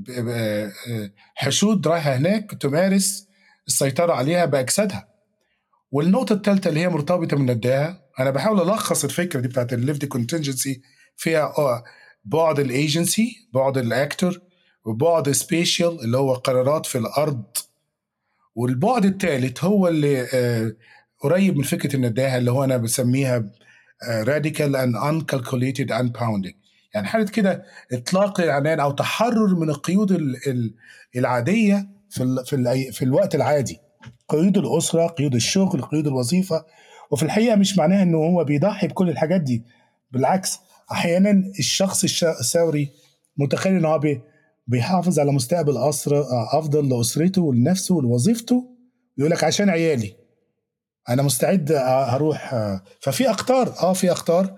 حشود رايحه هناك تمارس السيطره عليها باجسادها والنقطه الثالثه اللي هي مرتبطه من نداها انا بحاول الخص الفكره دي بتاعت الليفت كونتنجنسي فيها بعد الايجنسي بعد الاكتور وبعد سبيشال اللي هو قرارات في الارض والبعد الثالث هو اللي آه، قريب من فكره النداهه اللي هو انا بسميها راديكال اند انكالكوليتد unpounding يعني حاله كده اطلاق العنان او تحرر من القيود العاديه في في في الوقت العادي قيود الاسره قيود الشغل قيود الوظيفه وفي الحقيقه مش معناها انه هو بيضحي بكل الحاجات دي بالعكس احيانا الشخص الثوري متخيل ان هو بيحافظ على مستقبل أسرة أفضل لأسرته ولنفسه ولوظيفته يقول لك عشان عيالي أنا مستعد هروح ففي أقطار أه في أقطار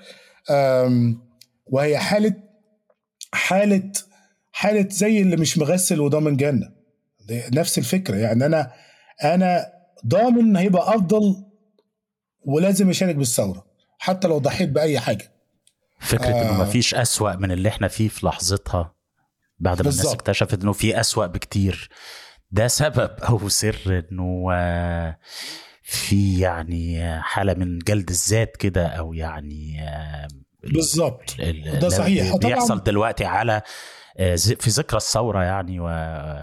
وهي حالة حالة حالة زي اللي مش مغسل وضامن جنة نفس الفكرة يعني أنا أنا ضامن هيبقى أفضل ولازم أشارك بالثورة حتى لو ضحيت بأي حاجة فكرة آه إنه مفيش أسوأ من اللي إحنا فيه في لحظتها بعد ما بالزبط. الناس اكتشفت انه في أسوأ بكتير ده سبب او سر انه آه، في يعني حاله من جلد الذات كده او يعني آه، بالظبط ده صحيح بيحصل دلوقتي على آه، في ذكرى الثوره يعني و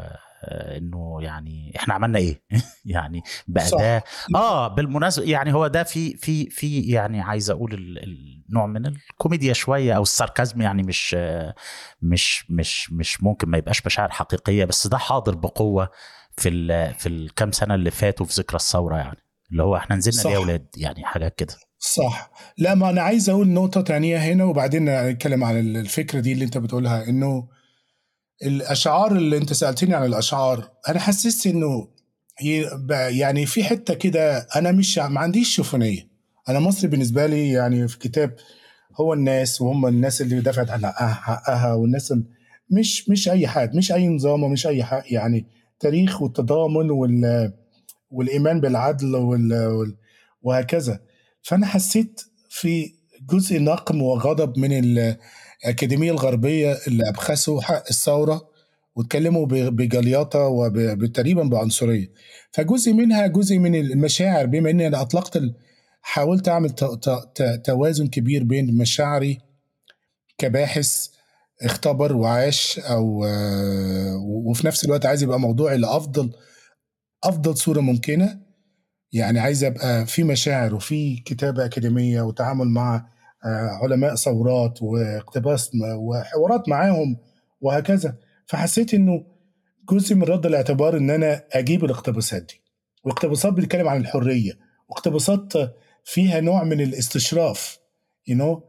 انه يعني احنا عملنا ايه يعني بقى ده اه بالمناسبه يعني هو ده في في في يعني عايز اقول النوع من الكوميديا شويه او الساركازم يعني مش مش مش مش ممكن ما يبقاش مشاعر حقيقيه بس ده حاضر بقوه في ال في الكام سنه اللي فاتوا في ذكرى الثوره يعني اللي هو احنا نزلنا ليه يا اولاد يعني حاجات كده صح لا ما انا عايز اقول نقطه تانية هنا وبعدين نتكلم عن الفكره دي اللي انت بتقولها انه الاشعار اللي انت سالتني عن الاشعار انا حسست انه يعني في حته كده انا مش ما عنديش شوفونيه انا مصري بالنسبه لي يعني في كتاب هو الناس وهم الناس اللي دفعت عن حقها والناس مش مش اي حد مش اي نظام ومش اي حق يعني التاريخ والتضامن وال والايمان بالعدل وال وهكذا فانا حسيت في جزء نقم وغضب من الاكاديميه الغربيه اللي ابخسوا حق الثوره واتكلموا بجليطه وتقريبا بعنصريه فجزء منها جزء من المشاعر بما اني انا اطلقت حاولت اعمل توازن كبير بين مشاعري كباحث اختبر وعاش او وفي نفس الوقت عايز يبقى موضوعي لافضل افضل صوره ممكنه يعني عايز ابقى في مشاعر وفي كتابه اكاديميه وتعامل مع آه، علماء ثورات واقتباس وحوارات معاهم وهكذا فحسيت انه جزء من رد الاعتبار ان انا اجيب الاقتباسات دي واقتباسات بتتكلم عن الحريه واقتباسات فيها نوع من الاستشراف you know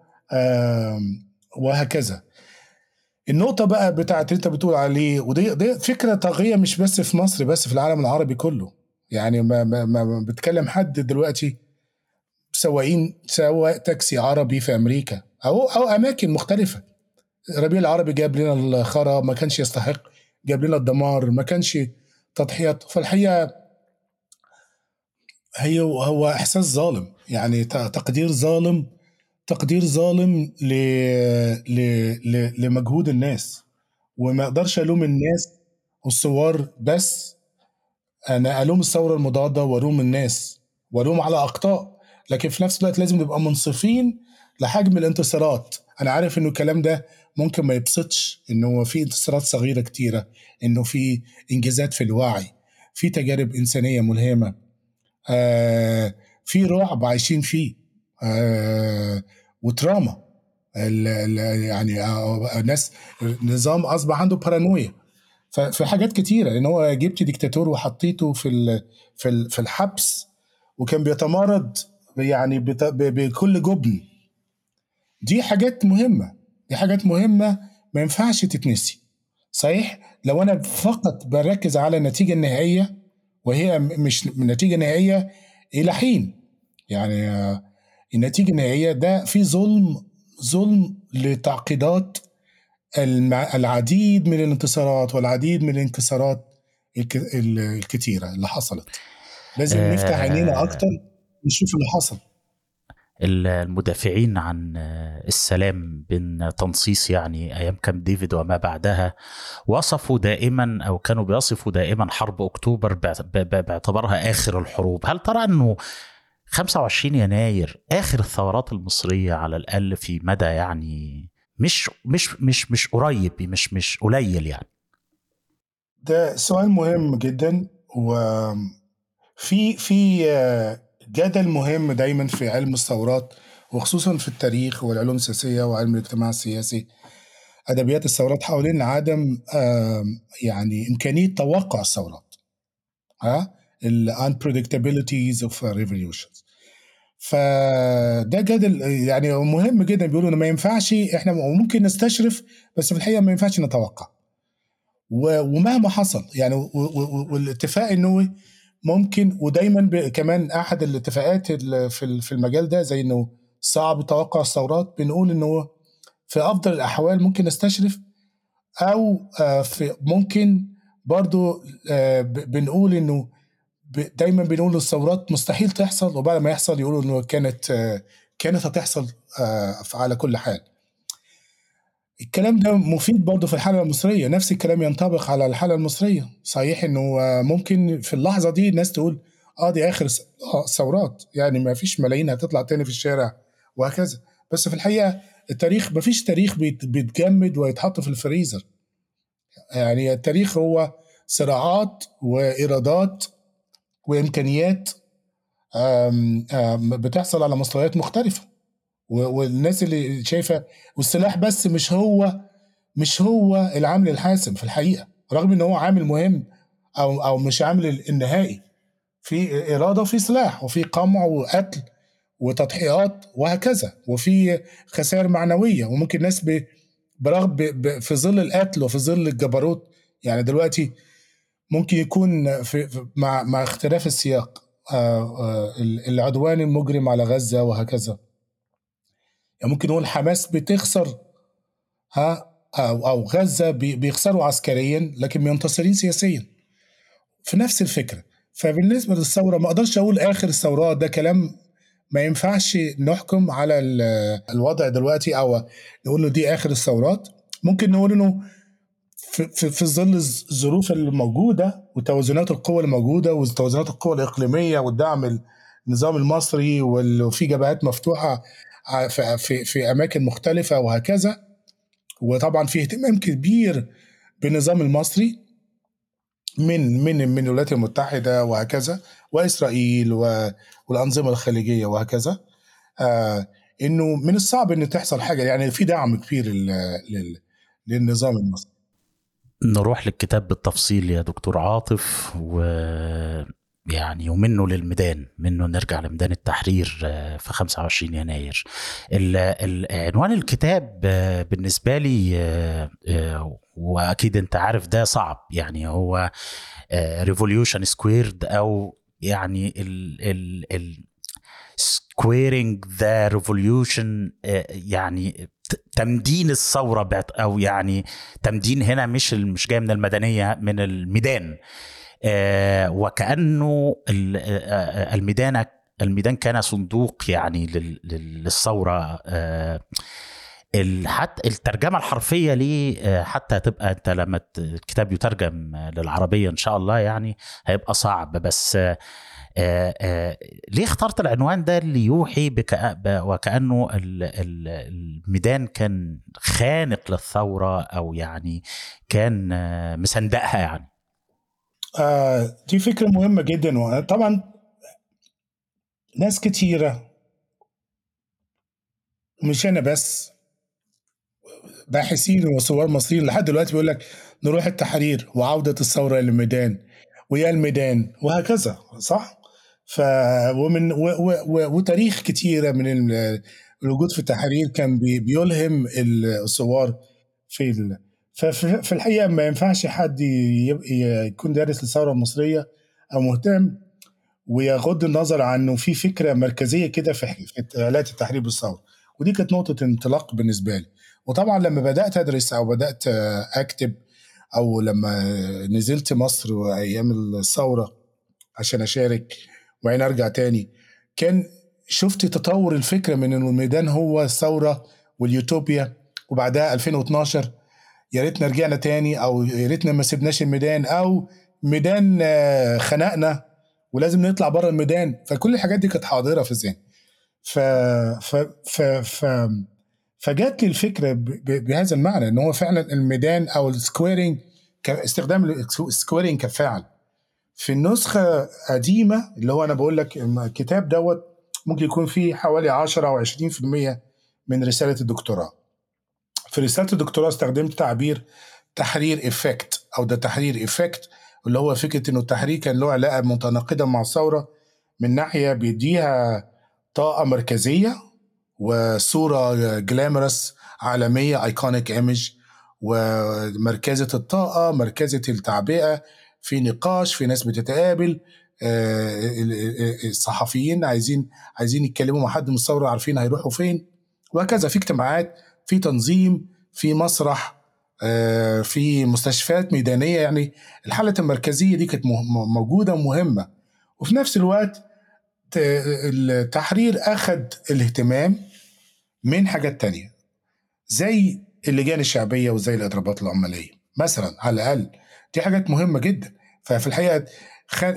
وهكذا النقطة بقى بتاعت انت بتقول عليه ودي دي فكرة طاغية مش بس في مصر بس في العالم العربي كله يعني ما, ما, ما بتكلم حد دلوقتي سواقين سواق تاكسي عربي في امريكا او او اماكن مختلفة الربيع العربي جاب لنا الخرا ما كانش يستحق جاب لنا الدمار ما كانش تضحيات فالحقيقة هي هو احساس ظالم يعني تقدير ظالم تقدير ظالم ل... ل... ل... لمجهود الناس وما اقدرش الوم الناس والثوار بس انا الوم الثوره المضاده والوم الناس والوم على اخطاء لكن في نفس الوقت لازم نبقى منصفين لحجم الانتصارات انا عارف انه الكلام ده ممكن ما يبسطش انه في انتصارات صغيره كتيره انه في انجازات في الوعي في تجارب انسانيه ملهمه آه في رعب عايشين فيه آه وتراما يعني الناس النظام اصبح عنده بارانويا ففي حاجات كتيره ان هو جبت ديكتاتور وحطيته في في في الحبس وكان بيتمارض يعني بكل جبن دي حاجات مهمه دي حاجات مهمه ما ينفعش تتنسي صحيح لو انا فقط بركز على النتيجه النهائيه وهي مش النتيجه النهائيه الى حين يعني النتيجه النهائيه ده في ظلم ظلم لتعقيدات العديد من الانتصارات والعديد من الانكسارات الكثيره اللي حصلت لازم آه نفتح عينينا اكتر نشوف اللي حصل المدافعين عن السلام بين تنصيص يعني ايام كام ديفيد وما بعدها وصفوا دائما او كانوا بيصفوا دائما حرب اكتوبر باعتبارها اخر الحروب هل ترى انه 25 يناير اخر الثورات المصريه على الاقل في مدى يعني مش مش مش مش قريب مش مش قليل يعني ده سؤال مهم جدا وفي في جدل مهم دايما في علم الثورات وخصوصا في التاريخ والعلوم السياسيه وعلم الاجتماع السياسي ادبيات الثورات حوالين عدم يعني امكانيه توقع الثورات ها ال unpredictabilities of revolutions فده جدل يعني مهم جدا بيقولوا ان ما ينفعش احنا ممكن نستشرف بس في الحقيقه ما ينفعش نتوقع ومهما حصل يعني والاتفاق انه ممكن ودايما كمان احد الاتفاقات في المجال ده زي انه صعب توقع الثورات بنقول انه في افضل الاحوال ممكن نستشرف او آه، في ممكن برضو آه، بنقول انه دايما بنقول الثورات مستحيل تحصل وبعد ما يحصل يقولوا انه كانت كانت هتحصل آه، على كل حال الكلام ده مفيد برضه في الحاله المصريه نفس الكلام ينطبق على الحاله المصريه صحيح انه آه، ممكن في اللحظه دي الناس تقول اه دي اخر آه، ثورات يعني ما فيش ملايين هتطلع تاني في الشارع وهكذا بس في الحقيقه التاريخ ما فيش تاريخ بيتجمد ويتحط في الفريزر يعني التاريخ هو صراعات وإيرادات وامكانيات بتحصل على مستويات مختلفه والناس اللي شايفه والسلاح بس مش هو مش هو العامل الحاسم في الحقيقه رغم ان هو عامل مهم او او مش عامل النهائي في اراده وفي سلاح وفي قمع وقتل وتضحيات وهكذا وفي خسائر معنويه وممكن ناس برغم في ظل القتل وفي ظل الجبروت يعني دلوقتي ممكن يكون في مع مع اختلاف السياق آه، آه، العدوان المجرم على غزه وهكذا يعني ممكن نقول حماس بتخسر ها او او غزه بيخسروا عسكريا لكن منتصرين سياسيا في نفس الفكره فبالنسبه للثوره ما اقدرش اقول اخر الثورات ده كلام ما ينفعش نحكم على الوضع دلوقتي او نقول له دي اخر الثورات ممكن نقول انه في, في, في ظل الظروف الموجوده وتوازنات القوى الموجوده وتوازنات القوى الاقليميه والدعم النظام المصري وفي جبهات مفتوحه في, في, في اماكن مختلفه وهكذا وطبعا في اهتمام كبير بالنظام المصري من من من الولايات المتحده وهكذا واسرائيل والانظمه الخليجيه وهكذا آه انه من الصعب ان تحصل حاجه يعني في دعم كبير للنظام المصري نروح للكتاب بالتفصيل يا دكتور عاطف و يعني ومنه للميدان منه نرجع لميدان التحرير آه، في 25 يناير عنوان الكتاب آه، بالنسبة لي آه، وأكيد أنت عارف ده صعب يعني هو ريفوليوشن سكويرد أو يعني ال ال ال سكويرنج ذا ريفوليوشن يعني تمدين الثوره او يعني تمدين هنا مش مش جاي من المدنيه من الميدان آه، وكانه آه، آه، الميدان الميدان كان صندوق يعني للثوره حتى الترجمه الحرفيه ليه حتى تبقى انت لما الكتاب يترجم للعربيه ان شاء الله يعني هيبقى صعب بس ليه اخترت العنوان ده اللي يوحي بك... وكانه الميدان كان خانق للثوره او يعني كان مسندقها يعني آه دي فكرة مهمة جدا وطبعا ناس كتيرة مش أنا بس باحثين وثوار مصريين لحد دلوقتي بيقول لك نروح التحرير وعودة الثورة للميدان ويا الميدان وهكذا صح؟ ف ومن و و و وتاريخ كتيرة من الوجود في التحرير كان بيلهم الثوار في ال... ففي الحقيقه ما ينفعش حد يكون دارس الثوره المصريه او مهتم ويغض النظر عن انه في فكره مركزيه كده في الات التحرير بالثوره ودي كانت نقطه انطلاق بالنسبه لي وطبعا لما بدات ادرس او بدات اكتب او لما نزلت مصر وايام الثوره عشان اشارك وبعدين ارجع تاني كان شفت تطور الفكره من انه الميدان هو الثوره واليوتوبيا وبعدها 2012 يا ريتنا رجعنا تاني او يا ريتنا ما سيبناش الميدان او ميدان آه، خنقنا ولازم نطلع بره الميدان فكل الحاجات دي كانت حاضره في الذهن ف ف ف ف فجات لي الفكره بهذا المعنى ان هو فعلا الميدان او السكويرنج استخدام السكويرنج كفاعل في النسخه قديمه اللي هو انا بقول لك الكتاب دوت ممكن يكون فيه حوالي 10 او 20% من رساله الدكتوراه في رساله الدكتوراه استخدمت تعبير تحرير افكت او ده تحرير افكت اللي هو فكره انه التحرير كان له علاقه متناقضه مع الثوره من ناحيه بيديها طاقه مركزيه وصوره جلامرس عالميه ايكونيك ايمج ومركزه الطاقه مركزه التعبئه في نقاش في ناس بتتقابل آه، الصحفيين عايزين عايزين يتكلموا مع حد من الثوره عارفين هيروحوا فين وهكذا في اجتماعات في تنظيم في مسرح آه، في مستشفيات ميدانيه يعني الحاله المركزيه دي كانت موجوده ومهمه وفي نفس الوقت التحرير اخذ الاهتمام من حاجات تانية زي اللجان الشعبيه وزي الاضرابات العماليه مثلا على الاقل دي حاجات مهمه جدا ففي الحقيقه خن...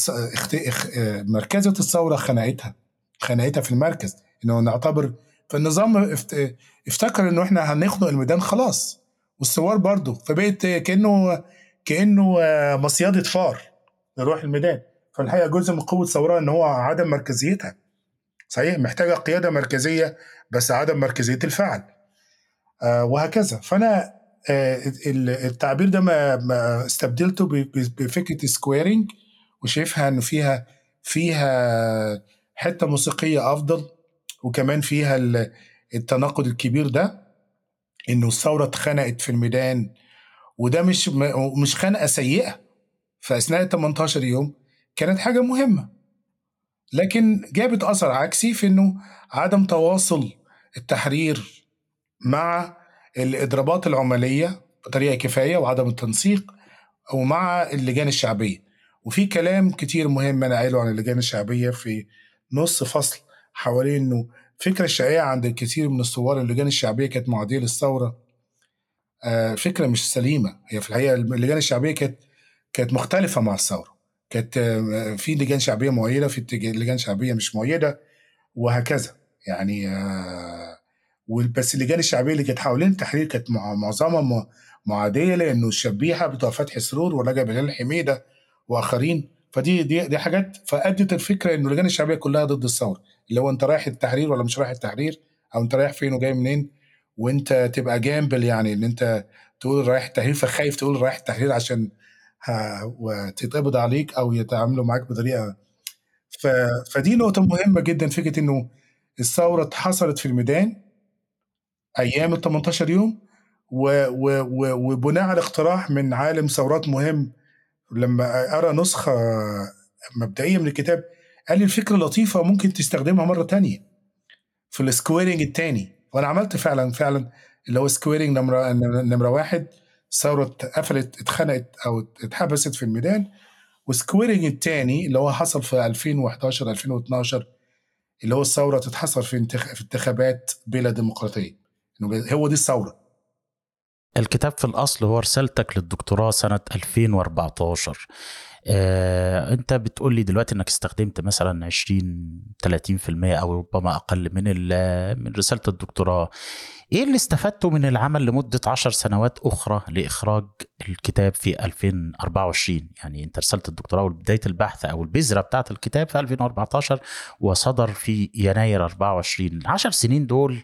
مركزه الثوره خنقتها خنقتها في المركز انه نعتبر فالنظام افتكر انه احنا هنخنق الميدان خلاص والثوار برضه فبقت كانه كانه مصيده فار نروح الميدان فالحقيقه جزء من قوه الثوره ان هو عدم مركزيتها صحيح محتاجه قياده مركزيه بس عدم مركزيه الفعل آه وهكذا فانا آه التعبير ده ما استبدلته بفكره سكويرنج وشايفها انه فيها فيها حته موسيقيه افضل وكمان فيها التناقض الكبير ده انه الثوره اتخنقت في الميدان وده مش مش خنقه سيئه في اثناء 18 يوم كانت حاجه مهمه لكن جابت اثر عكسي في انه عدم تواصل التحرير مع الاضرابات العماليه بطريقه كفايه وعدم التنسيق ومع اللجان الشعبيه وفي كلام كتير مهم انا قايله عن اللجان الشعبيه في نص فصل حوالين انه فكره الشائعه عند الكثير من الثوار اللجان الشعبيه كانت معاديه للثوره آه، فكره مش سليمه هي في الحقيقه اللجان الشعبيه كانت كانت مختلفه مع الثوره كانت آه، في لجان شعبيه مؤيده في لجان شعبيه مش مؤيده وهكذا يعني آه، بس اللجان الشعبيه اللي كانت حوالين التحرير كانت معظمها معاديه لانه الشبيحه بتوع فتحي سرور ورجب هلال حميده واخرين فدي دي دي حاجات فادت الفكره انه اللجان الشعبيه كلها ضد الثوره اللي هو انت رايح التحرير ولا مش رايح التحرير او انت رايح فين وجاي منين وانت تبقى جامبل يعني ان انت تقول رايح التحرير فخايف تقول رايح التحرير عشان وتتقبض عليك او يتعاملوا معاك بطريقه ف... فدي نقطه مهمه جدا فكره انه الثوره حصلت في الميدان ايام ال 18 يوم و... و... و... وبناء على اقتراح من عالم ثورات مهم لما ارى نسخه مبدئيه من الكتاب قال لي الفكره لطيفه ممكن تستخدمها مره تانية في السكويرنج التاني وانا عملت فعلا فعلا اللي هو سكويرنج نمره نمره واحد ثوره قفلت اتخنقت او اتحبست في الميدان وسكويرنج التاني اللي هو حصل في 2011 2012 اللي هو الثوره تتحصل في انتخابات بلا ديمقراطيه هو دي الثوره الكتاب في الأصل هو رسالتك للدكتوراه سنة 2014 آه، انت بتقول لي دلوقتي انك استخدمت مثلا 20 30% او ربما اقل من من رساله الدكتوراه ايه اللي استفدته من العمل لمده 10 سنوات اخرى لاخراج الكتاب في 2024 يعني انت رساله الدكتوراه وبدايه البحث او البذره بتاعه الكتاب في 2014 وصدر في يناير 24 العشر سنين دول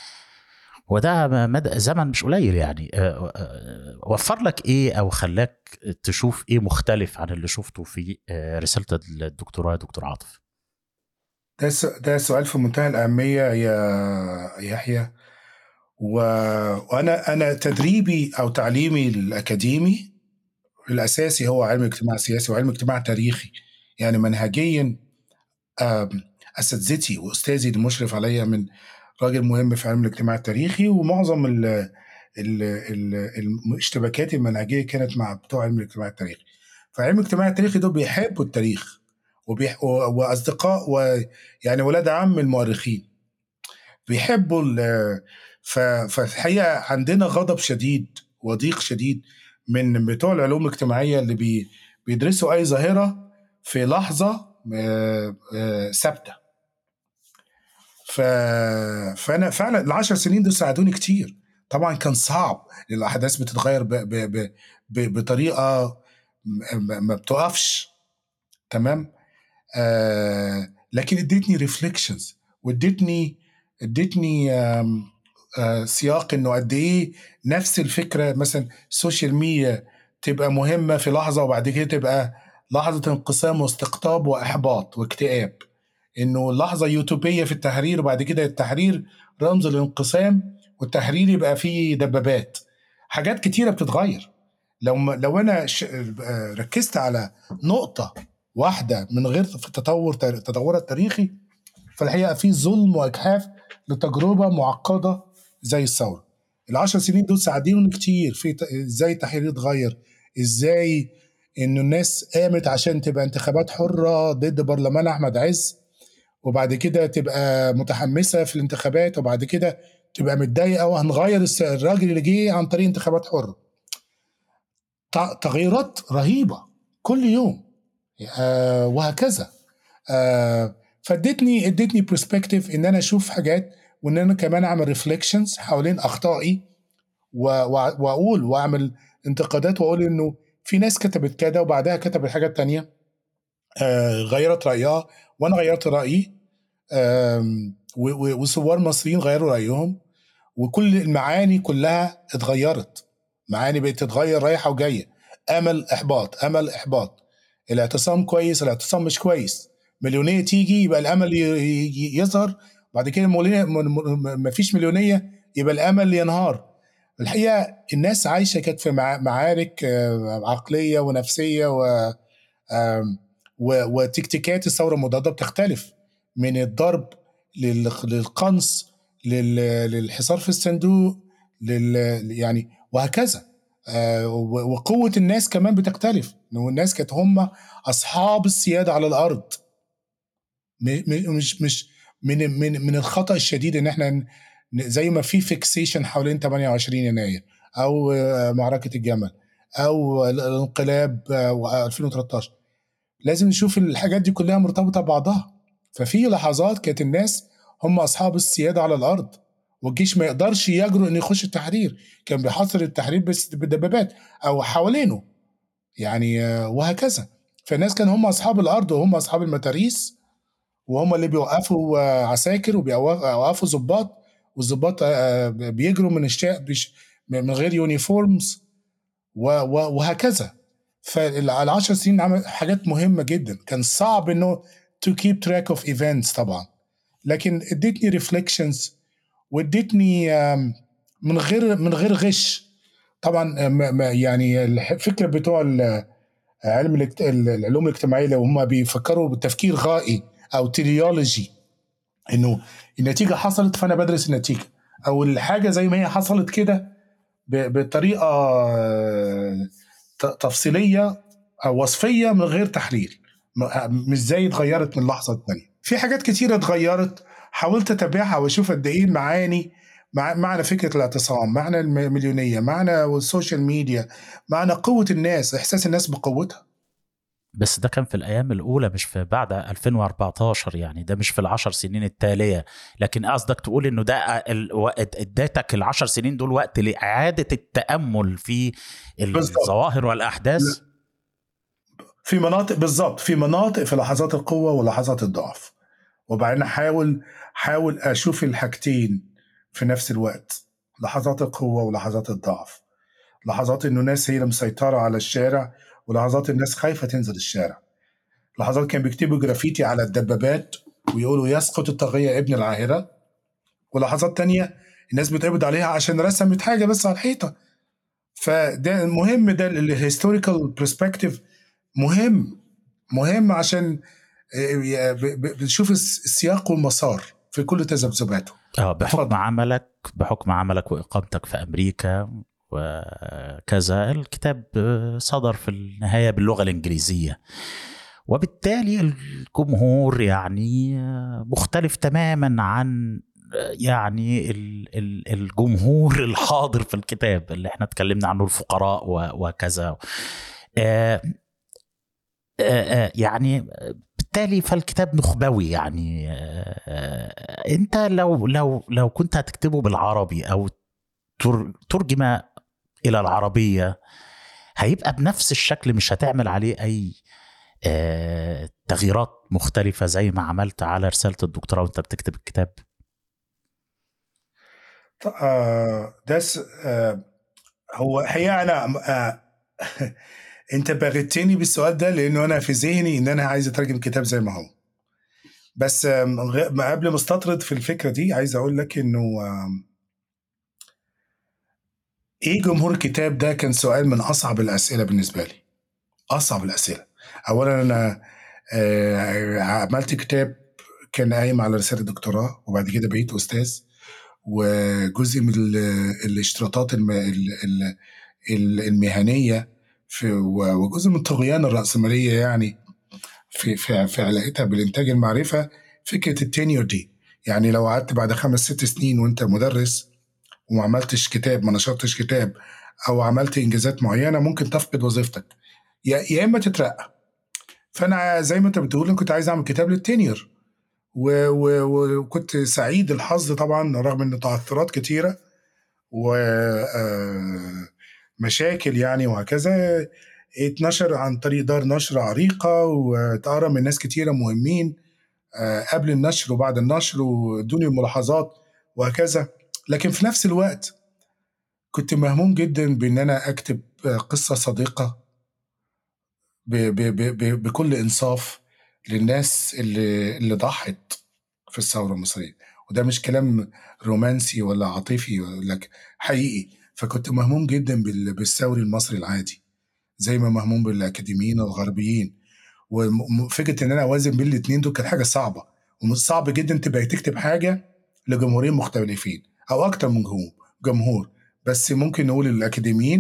وده مدى زمن مش قليل يعني آه، آه، وفر لك ايه او خلاك تشوف ايه مختلف عن اللي شفته في آه، رساله الدكتوراه يا دكتور عاطف ده ده سؤال في منتهى الاهميه يا يحيى و... وانا انا تدريبي او تعليمي الاكاديمي الاساسي هو علم اجتماع سياسي وعلم اجتماع تاريخي يعني منهجيا اساتذتي واستاذي المشرف عليا من راجل مهم في علم الاجتماع التاريخي ومعظم ال ال ال الاشتباكات المنهجيه كانت مع بتوع علم الاجتماع التاريخي فعلم الاجتماع التاريخي دول بيحبوا التاريخ وبيح... واصدقاء ويعني ولاد عم المؤرخين بيحبوا ال... ف... فالحقيقه عندنا غضب شديد وضيق شديد من بتوع العلوم الاجتماعيه اللي بي... بيدرسوا اي ظاهره في لحظه آه، آه، ثابته ف... فانا فعلا العشر سنين دول ساعدوني كتير طبعا كان صعب الاحداث بتتغير ب... ب... ب... ب... بطريقه ما بتقفش تمام آه لكن اديتني ريفليكشنز واديتني اديتني آه آه سياق انه قد ايه نفس الفكره مثلا السوشيال ميديا تبقى مهمه في لحظه وبعد كده تبقى لحظه انقسام واستقطاب واحباط واكتئاب انه لحظه يوتوبيه في التحرير وبعد كده التحرير رمز الانقسام والتحرير يبقى فيه دبابات حاجات كتيره بتتغير لو لو انا ركزت على نقطه واحده من غير في التطور التطور التاريخي فالحقيقه في ظلم واجحاف لتجربه معقده زي الثوره العشر سنين دول ساعدوني كتير في ازاي التحرير اتغير ازاي انه الناس قامت عشان تبقى انتخابات حره ضد برلمان احمد عز وبعد كده تبقى متحمسه في الانتخابات وبعد كده تبقى متضايقه وهنغير الراجل اللي جه عن طريق انتخابات حره تغيرات رهيبه كل يوم آه وهكذا آه فادتني ادتني برسبكتيف ان انا اشوف حاجات وان انا كمان اعمل ريفليكشنز حوالين اخطائي واقول واعمل انتقادات واقول انه في ناس كتبت كده وبعدها كتبت حاجات تانية آه غيرت رايها وانا غيرت رايي وثوار مصريين غيروا رايهم وكل المعاني كلها اتغيرت معاني بقت تتغير رايحه وجايه امل احباط امل احباط الاعتصام كويس الاعتصام مش كويس مليونيه تيجي يبقى الامل يظهر بعد كده ما فيش مليونيه يبقى الامل ينهار الحقيقه الناس عايشه كانت في معارك آه، عقليه ونفسيه و وتكتيكات الثوره المضاده بتختلف من الضرب للقنص للحصار في الصندوق لل يعني وهكذا آه، وقوه الناس كمان بتختلف الناس كانت هم اصحاب السياده على الارض مش مش من من من الخطا الشديد ان احنا زي ما في فيكسيشن حوالين 28 يناير او آه، معركه الجمل او الانقلاب 2013 لازم نشوف الحاجات دي كلها مرتبطه ببعضها ففي لحظات كانت الناس هم اصحاب السياده على الارض والجيش ما يقدرش يجرؤ انه يخش التحرير كان بيحاصر التحرير بس بالدبابات او حوالينه يعني آه، وهكذا فالناس كان هم اصحاب الارض وهم اصحاب المتاريس وهم اللي بيوقفوا آه، عساكر وبيوقفوا ظباط والظباط آه، بيجروا من الشارع من غير يونيفورمز وهكذا فالعشر سنين عمل حاجات مهمه جدا كان صعب انه تو كيب تراك اوف ايفنتس طبعا لكن ادتني ريفليكشنز وادتني من غير من غير غش طبعا يعني الفكره بتوع علم العلوم الاجتماعيه لو هم بيفكروا بالتفكير غائي او تريولوجي انه النتيجه حصلت فانا بدرس النتيجه او الحاجه زي ما هي حصلت كده بطريقه آه، تفصيليه او وصفيه من غير تحليل مش زي اتغيرت من لحظه ثانيه في حاجات كتيره اتغيرت حاولت اتابعها واشوف قد ايه المعاني مع معنى فكره الاعتصام معنى المليونيه معنى السوشيال ميديا معنى قوه الناس احساس الناس بقوتها بس ده كان في الايام الاولى مش في بعد 2014 يعني ده مش في العشر سنين التاليه لكن قصدك تقول انه ده اديتك العشر سنين دول وقت لاعاده التامل في الظواهر والاحداث في مناطق بالظبط في مناطق في لحظات القوه ولحظات الضعف وبعدين احاول حاول اشوف الحاجتين في نفس الوقت لحظات القوه ولحظات الضعف لحظات انه ناس هي اللي مسيطره على الشارع ولحظات الناس خايفه تنزل الشارع لحظات كان بيكتبوا جرافيتي على الدبابات ويقولوا يسقط الطاغيه ابن العاهره ولحظات تانية الناس بتقبض عليها عشان رسمت حاجه بس على الحيطه فده مهم ده الهيستوريكال برسبكتيف مهم مهم عشان آه، بنشوف السياق والمسار في كل تذبذباته اه بحكم عملك بحكم عملك واقامتك في امريكا وكذا الكتاب صدر في النهايه باللغه الانجليزيه وبالتالي الجمهور يعني مختلف تماما عن يعني الجمهور الحاضر في الكتاب اللي احنا اتكلمنا عنه الفقراء وكذا آه، آه، آه، يعني بالتالي فالكتاب نخبوي يعني انت لو لو لو كنت هتكتبه بالعربي او ترجم الى العربيه هيبقى بنفس الشكل مش هتعمل عليه اي آه تغييرات مختلفه زي ما عملت على رساله الدكتوراه وانت بتكتب الكتاب آه ده آه هو هي انا آه انت بغتني بالسؤال ده لانه انا في ذهني ان انا عايز اترجم كتاب زي ما هو بس قبل ما استطرد في الفكره دي عايز اقول لك انه ايه جمهور الكتاب ده كان سؤال من اصعب الاسئله بالنسبه لي اصعب الاسئله اولا انا آه عملت كتاب كان قايم على رساله دكتوراه وبعد كده بقيت استاذ وجزء من الاشتراطات المهنيه في وجزء من طغيان الراسماليه يعني في في في علاقتها بالانتاج المعرفه فكره التينيور دي يعني لو قعدت بعد خمس ست سنين وانت مدرس وما عملتش كتاب ما نشرتش كتاب او عملت انجازات معينه ممكن تفقد وظيفتك يا اما تترقى فانا زي ما انت بتقول كنت عايز اعمل كتاب للتينير وكنت سعيد الحظ طبعا رغم ان تعثرات كتيره و آه، مشاكل يعني وهكذا اتنشر عن طريق دار نشر عريقة واتقرا من ناس كتيرة مهمين آه، قبل النشر وبعد النشر ودوني ملاحظات وهكذا لكن في نفس الوقت كنت مهموم جدا بان انا اكتب قصه صديقه ب ب ب بكل انصاف للناس اللي اللي ضحت في الثوره المصريه وده مش كلام رومانسي ولا عاطفي ولا حقيقي فكنت مهموم جدا بالثوري المصري العادي زي ما مهموم بالاكاديميين الغربيين وفكره ان انا اوازن بين الاثنين دول كانت حاجه صعبه وصعب جدا تبقى تكتب حاجه لجمهورين مختلفين او اكتر من جمهور جمهور بس ممكن نقول الاكاديميين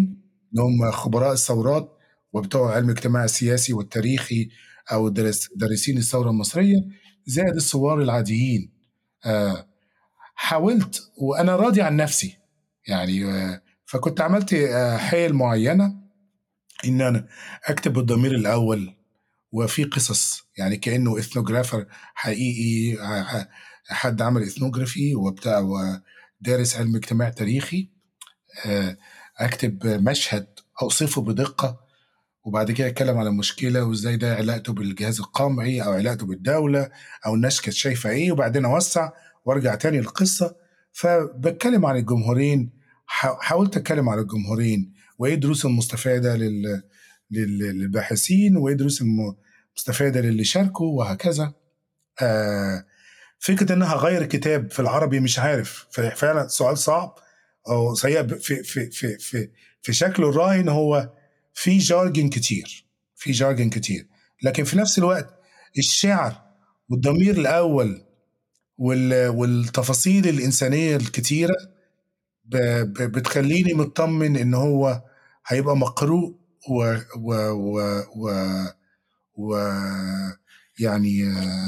انهم خبراء الثورات وبتوع علم الاجتماع السياسي والتاريخي او دارسين الثوره المصريه زائد الثوار العاديين آه، حاولت وانا راضي عن نفسي يعني آه، فكنت عملت آه، حيل معينه ان انا اكتب بالضمير الاول وفي قصص يعني كانه اثنوجرافر حقيقي حد عمل اثنوجرافي وبتاع ودارس علم اجتماع تاريخي اكتب مشهد اوصفه بدقه وبعد كده اتكلم على المشكله وازاي ده علاقته بالجهاز القمعي او علاقته بالدوله او الناس كانت شايفه ايه وبعدين اوسع وارجع تاني للقصه فبتكلم عن الجمهورين حاولت اتكلم على الجمهورين وايه الدروس المستفاده لل... للباحثين وايه الدروس المستفاده للي شاركوا وهكذا آه فكره انها غير كتاب في العربي مش عارف فعلا سؤال صعب او سيء في في في في في شكله الراهن هو في جارجن كتير في جارجن كتير لكن في نفس الوقت الشعر والضمير الاول والتفاصيل الانسانيه الكتيره بتخليني مطمن ان هو هيبقى مقروء و و و و, و يعني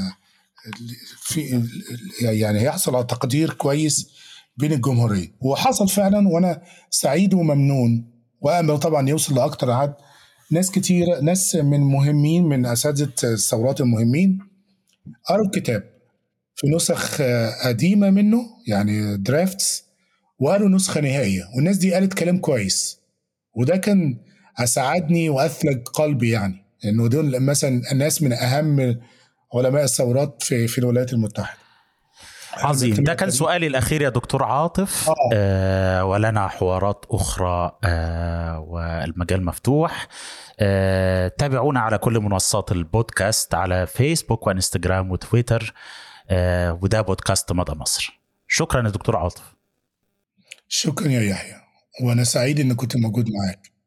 في يعني هيحصل على تقدير كويس بين الجمهوريه وحصل فعلا وانا سعيد وممنون وامل طبعا يوصل لاكتر عدد ناس كتير ناس من مهمين من اساتذه الثورات المهمين قروا الكتاب في نسخ قديمه منه يعني درافتس وقالوا نسخه نهائيه والناس دي قالت كلام كويس وده كان اسعدني واثلج قلبي يعني انه دول مثلا الناس من اهم علماء الثورات في في الولايات المتحده عظيم ده كان سؤالي الأخير يا دكتور عاطف آه. آه ولنا حوارات أخرى آه والمجال مفتوح آه تابعونا على كل منصات البودكاست على فيسبوك وانستجرام وتويتر آه وده بودكاست مدى مصر شكرا يا دكتور عاطف شكرا يا يحيى وأنا سعيد إن كنت موجود معاك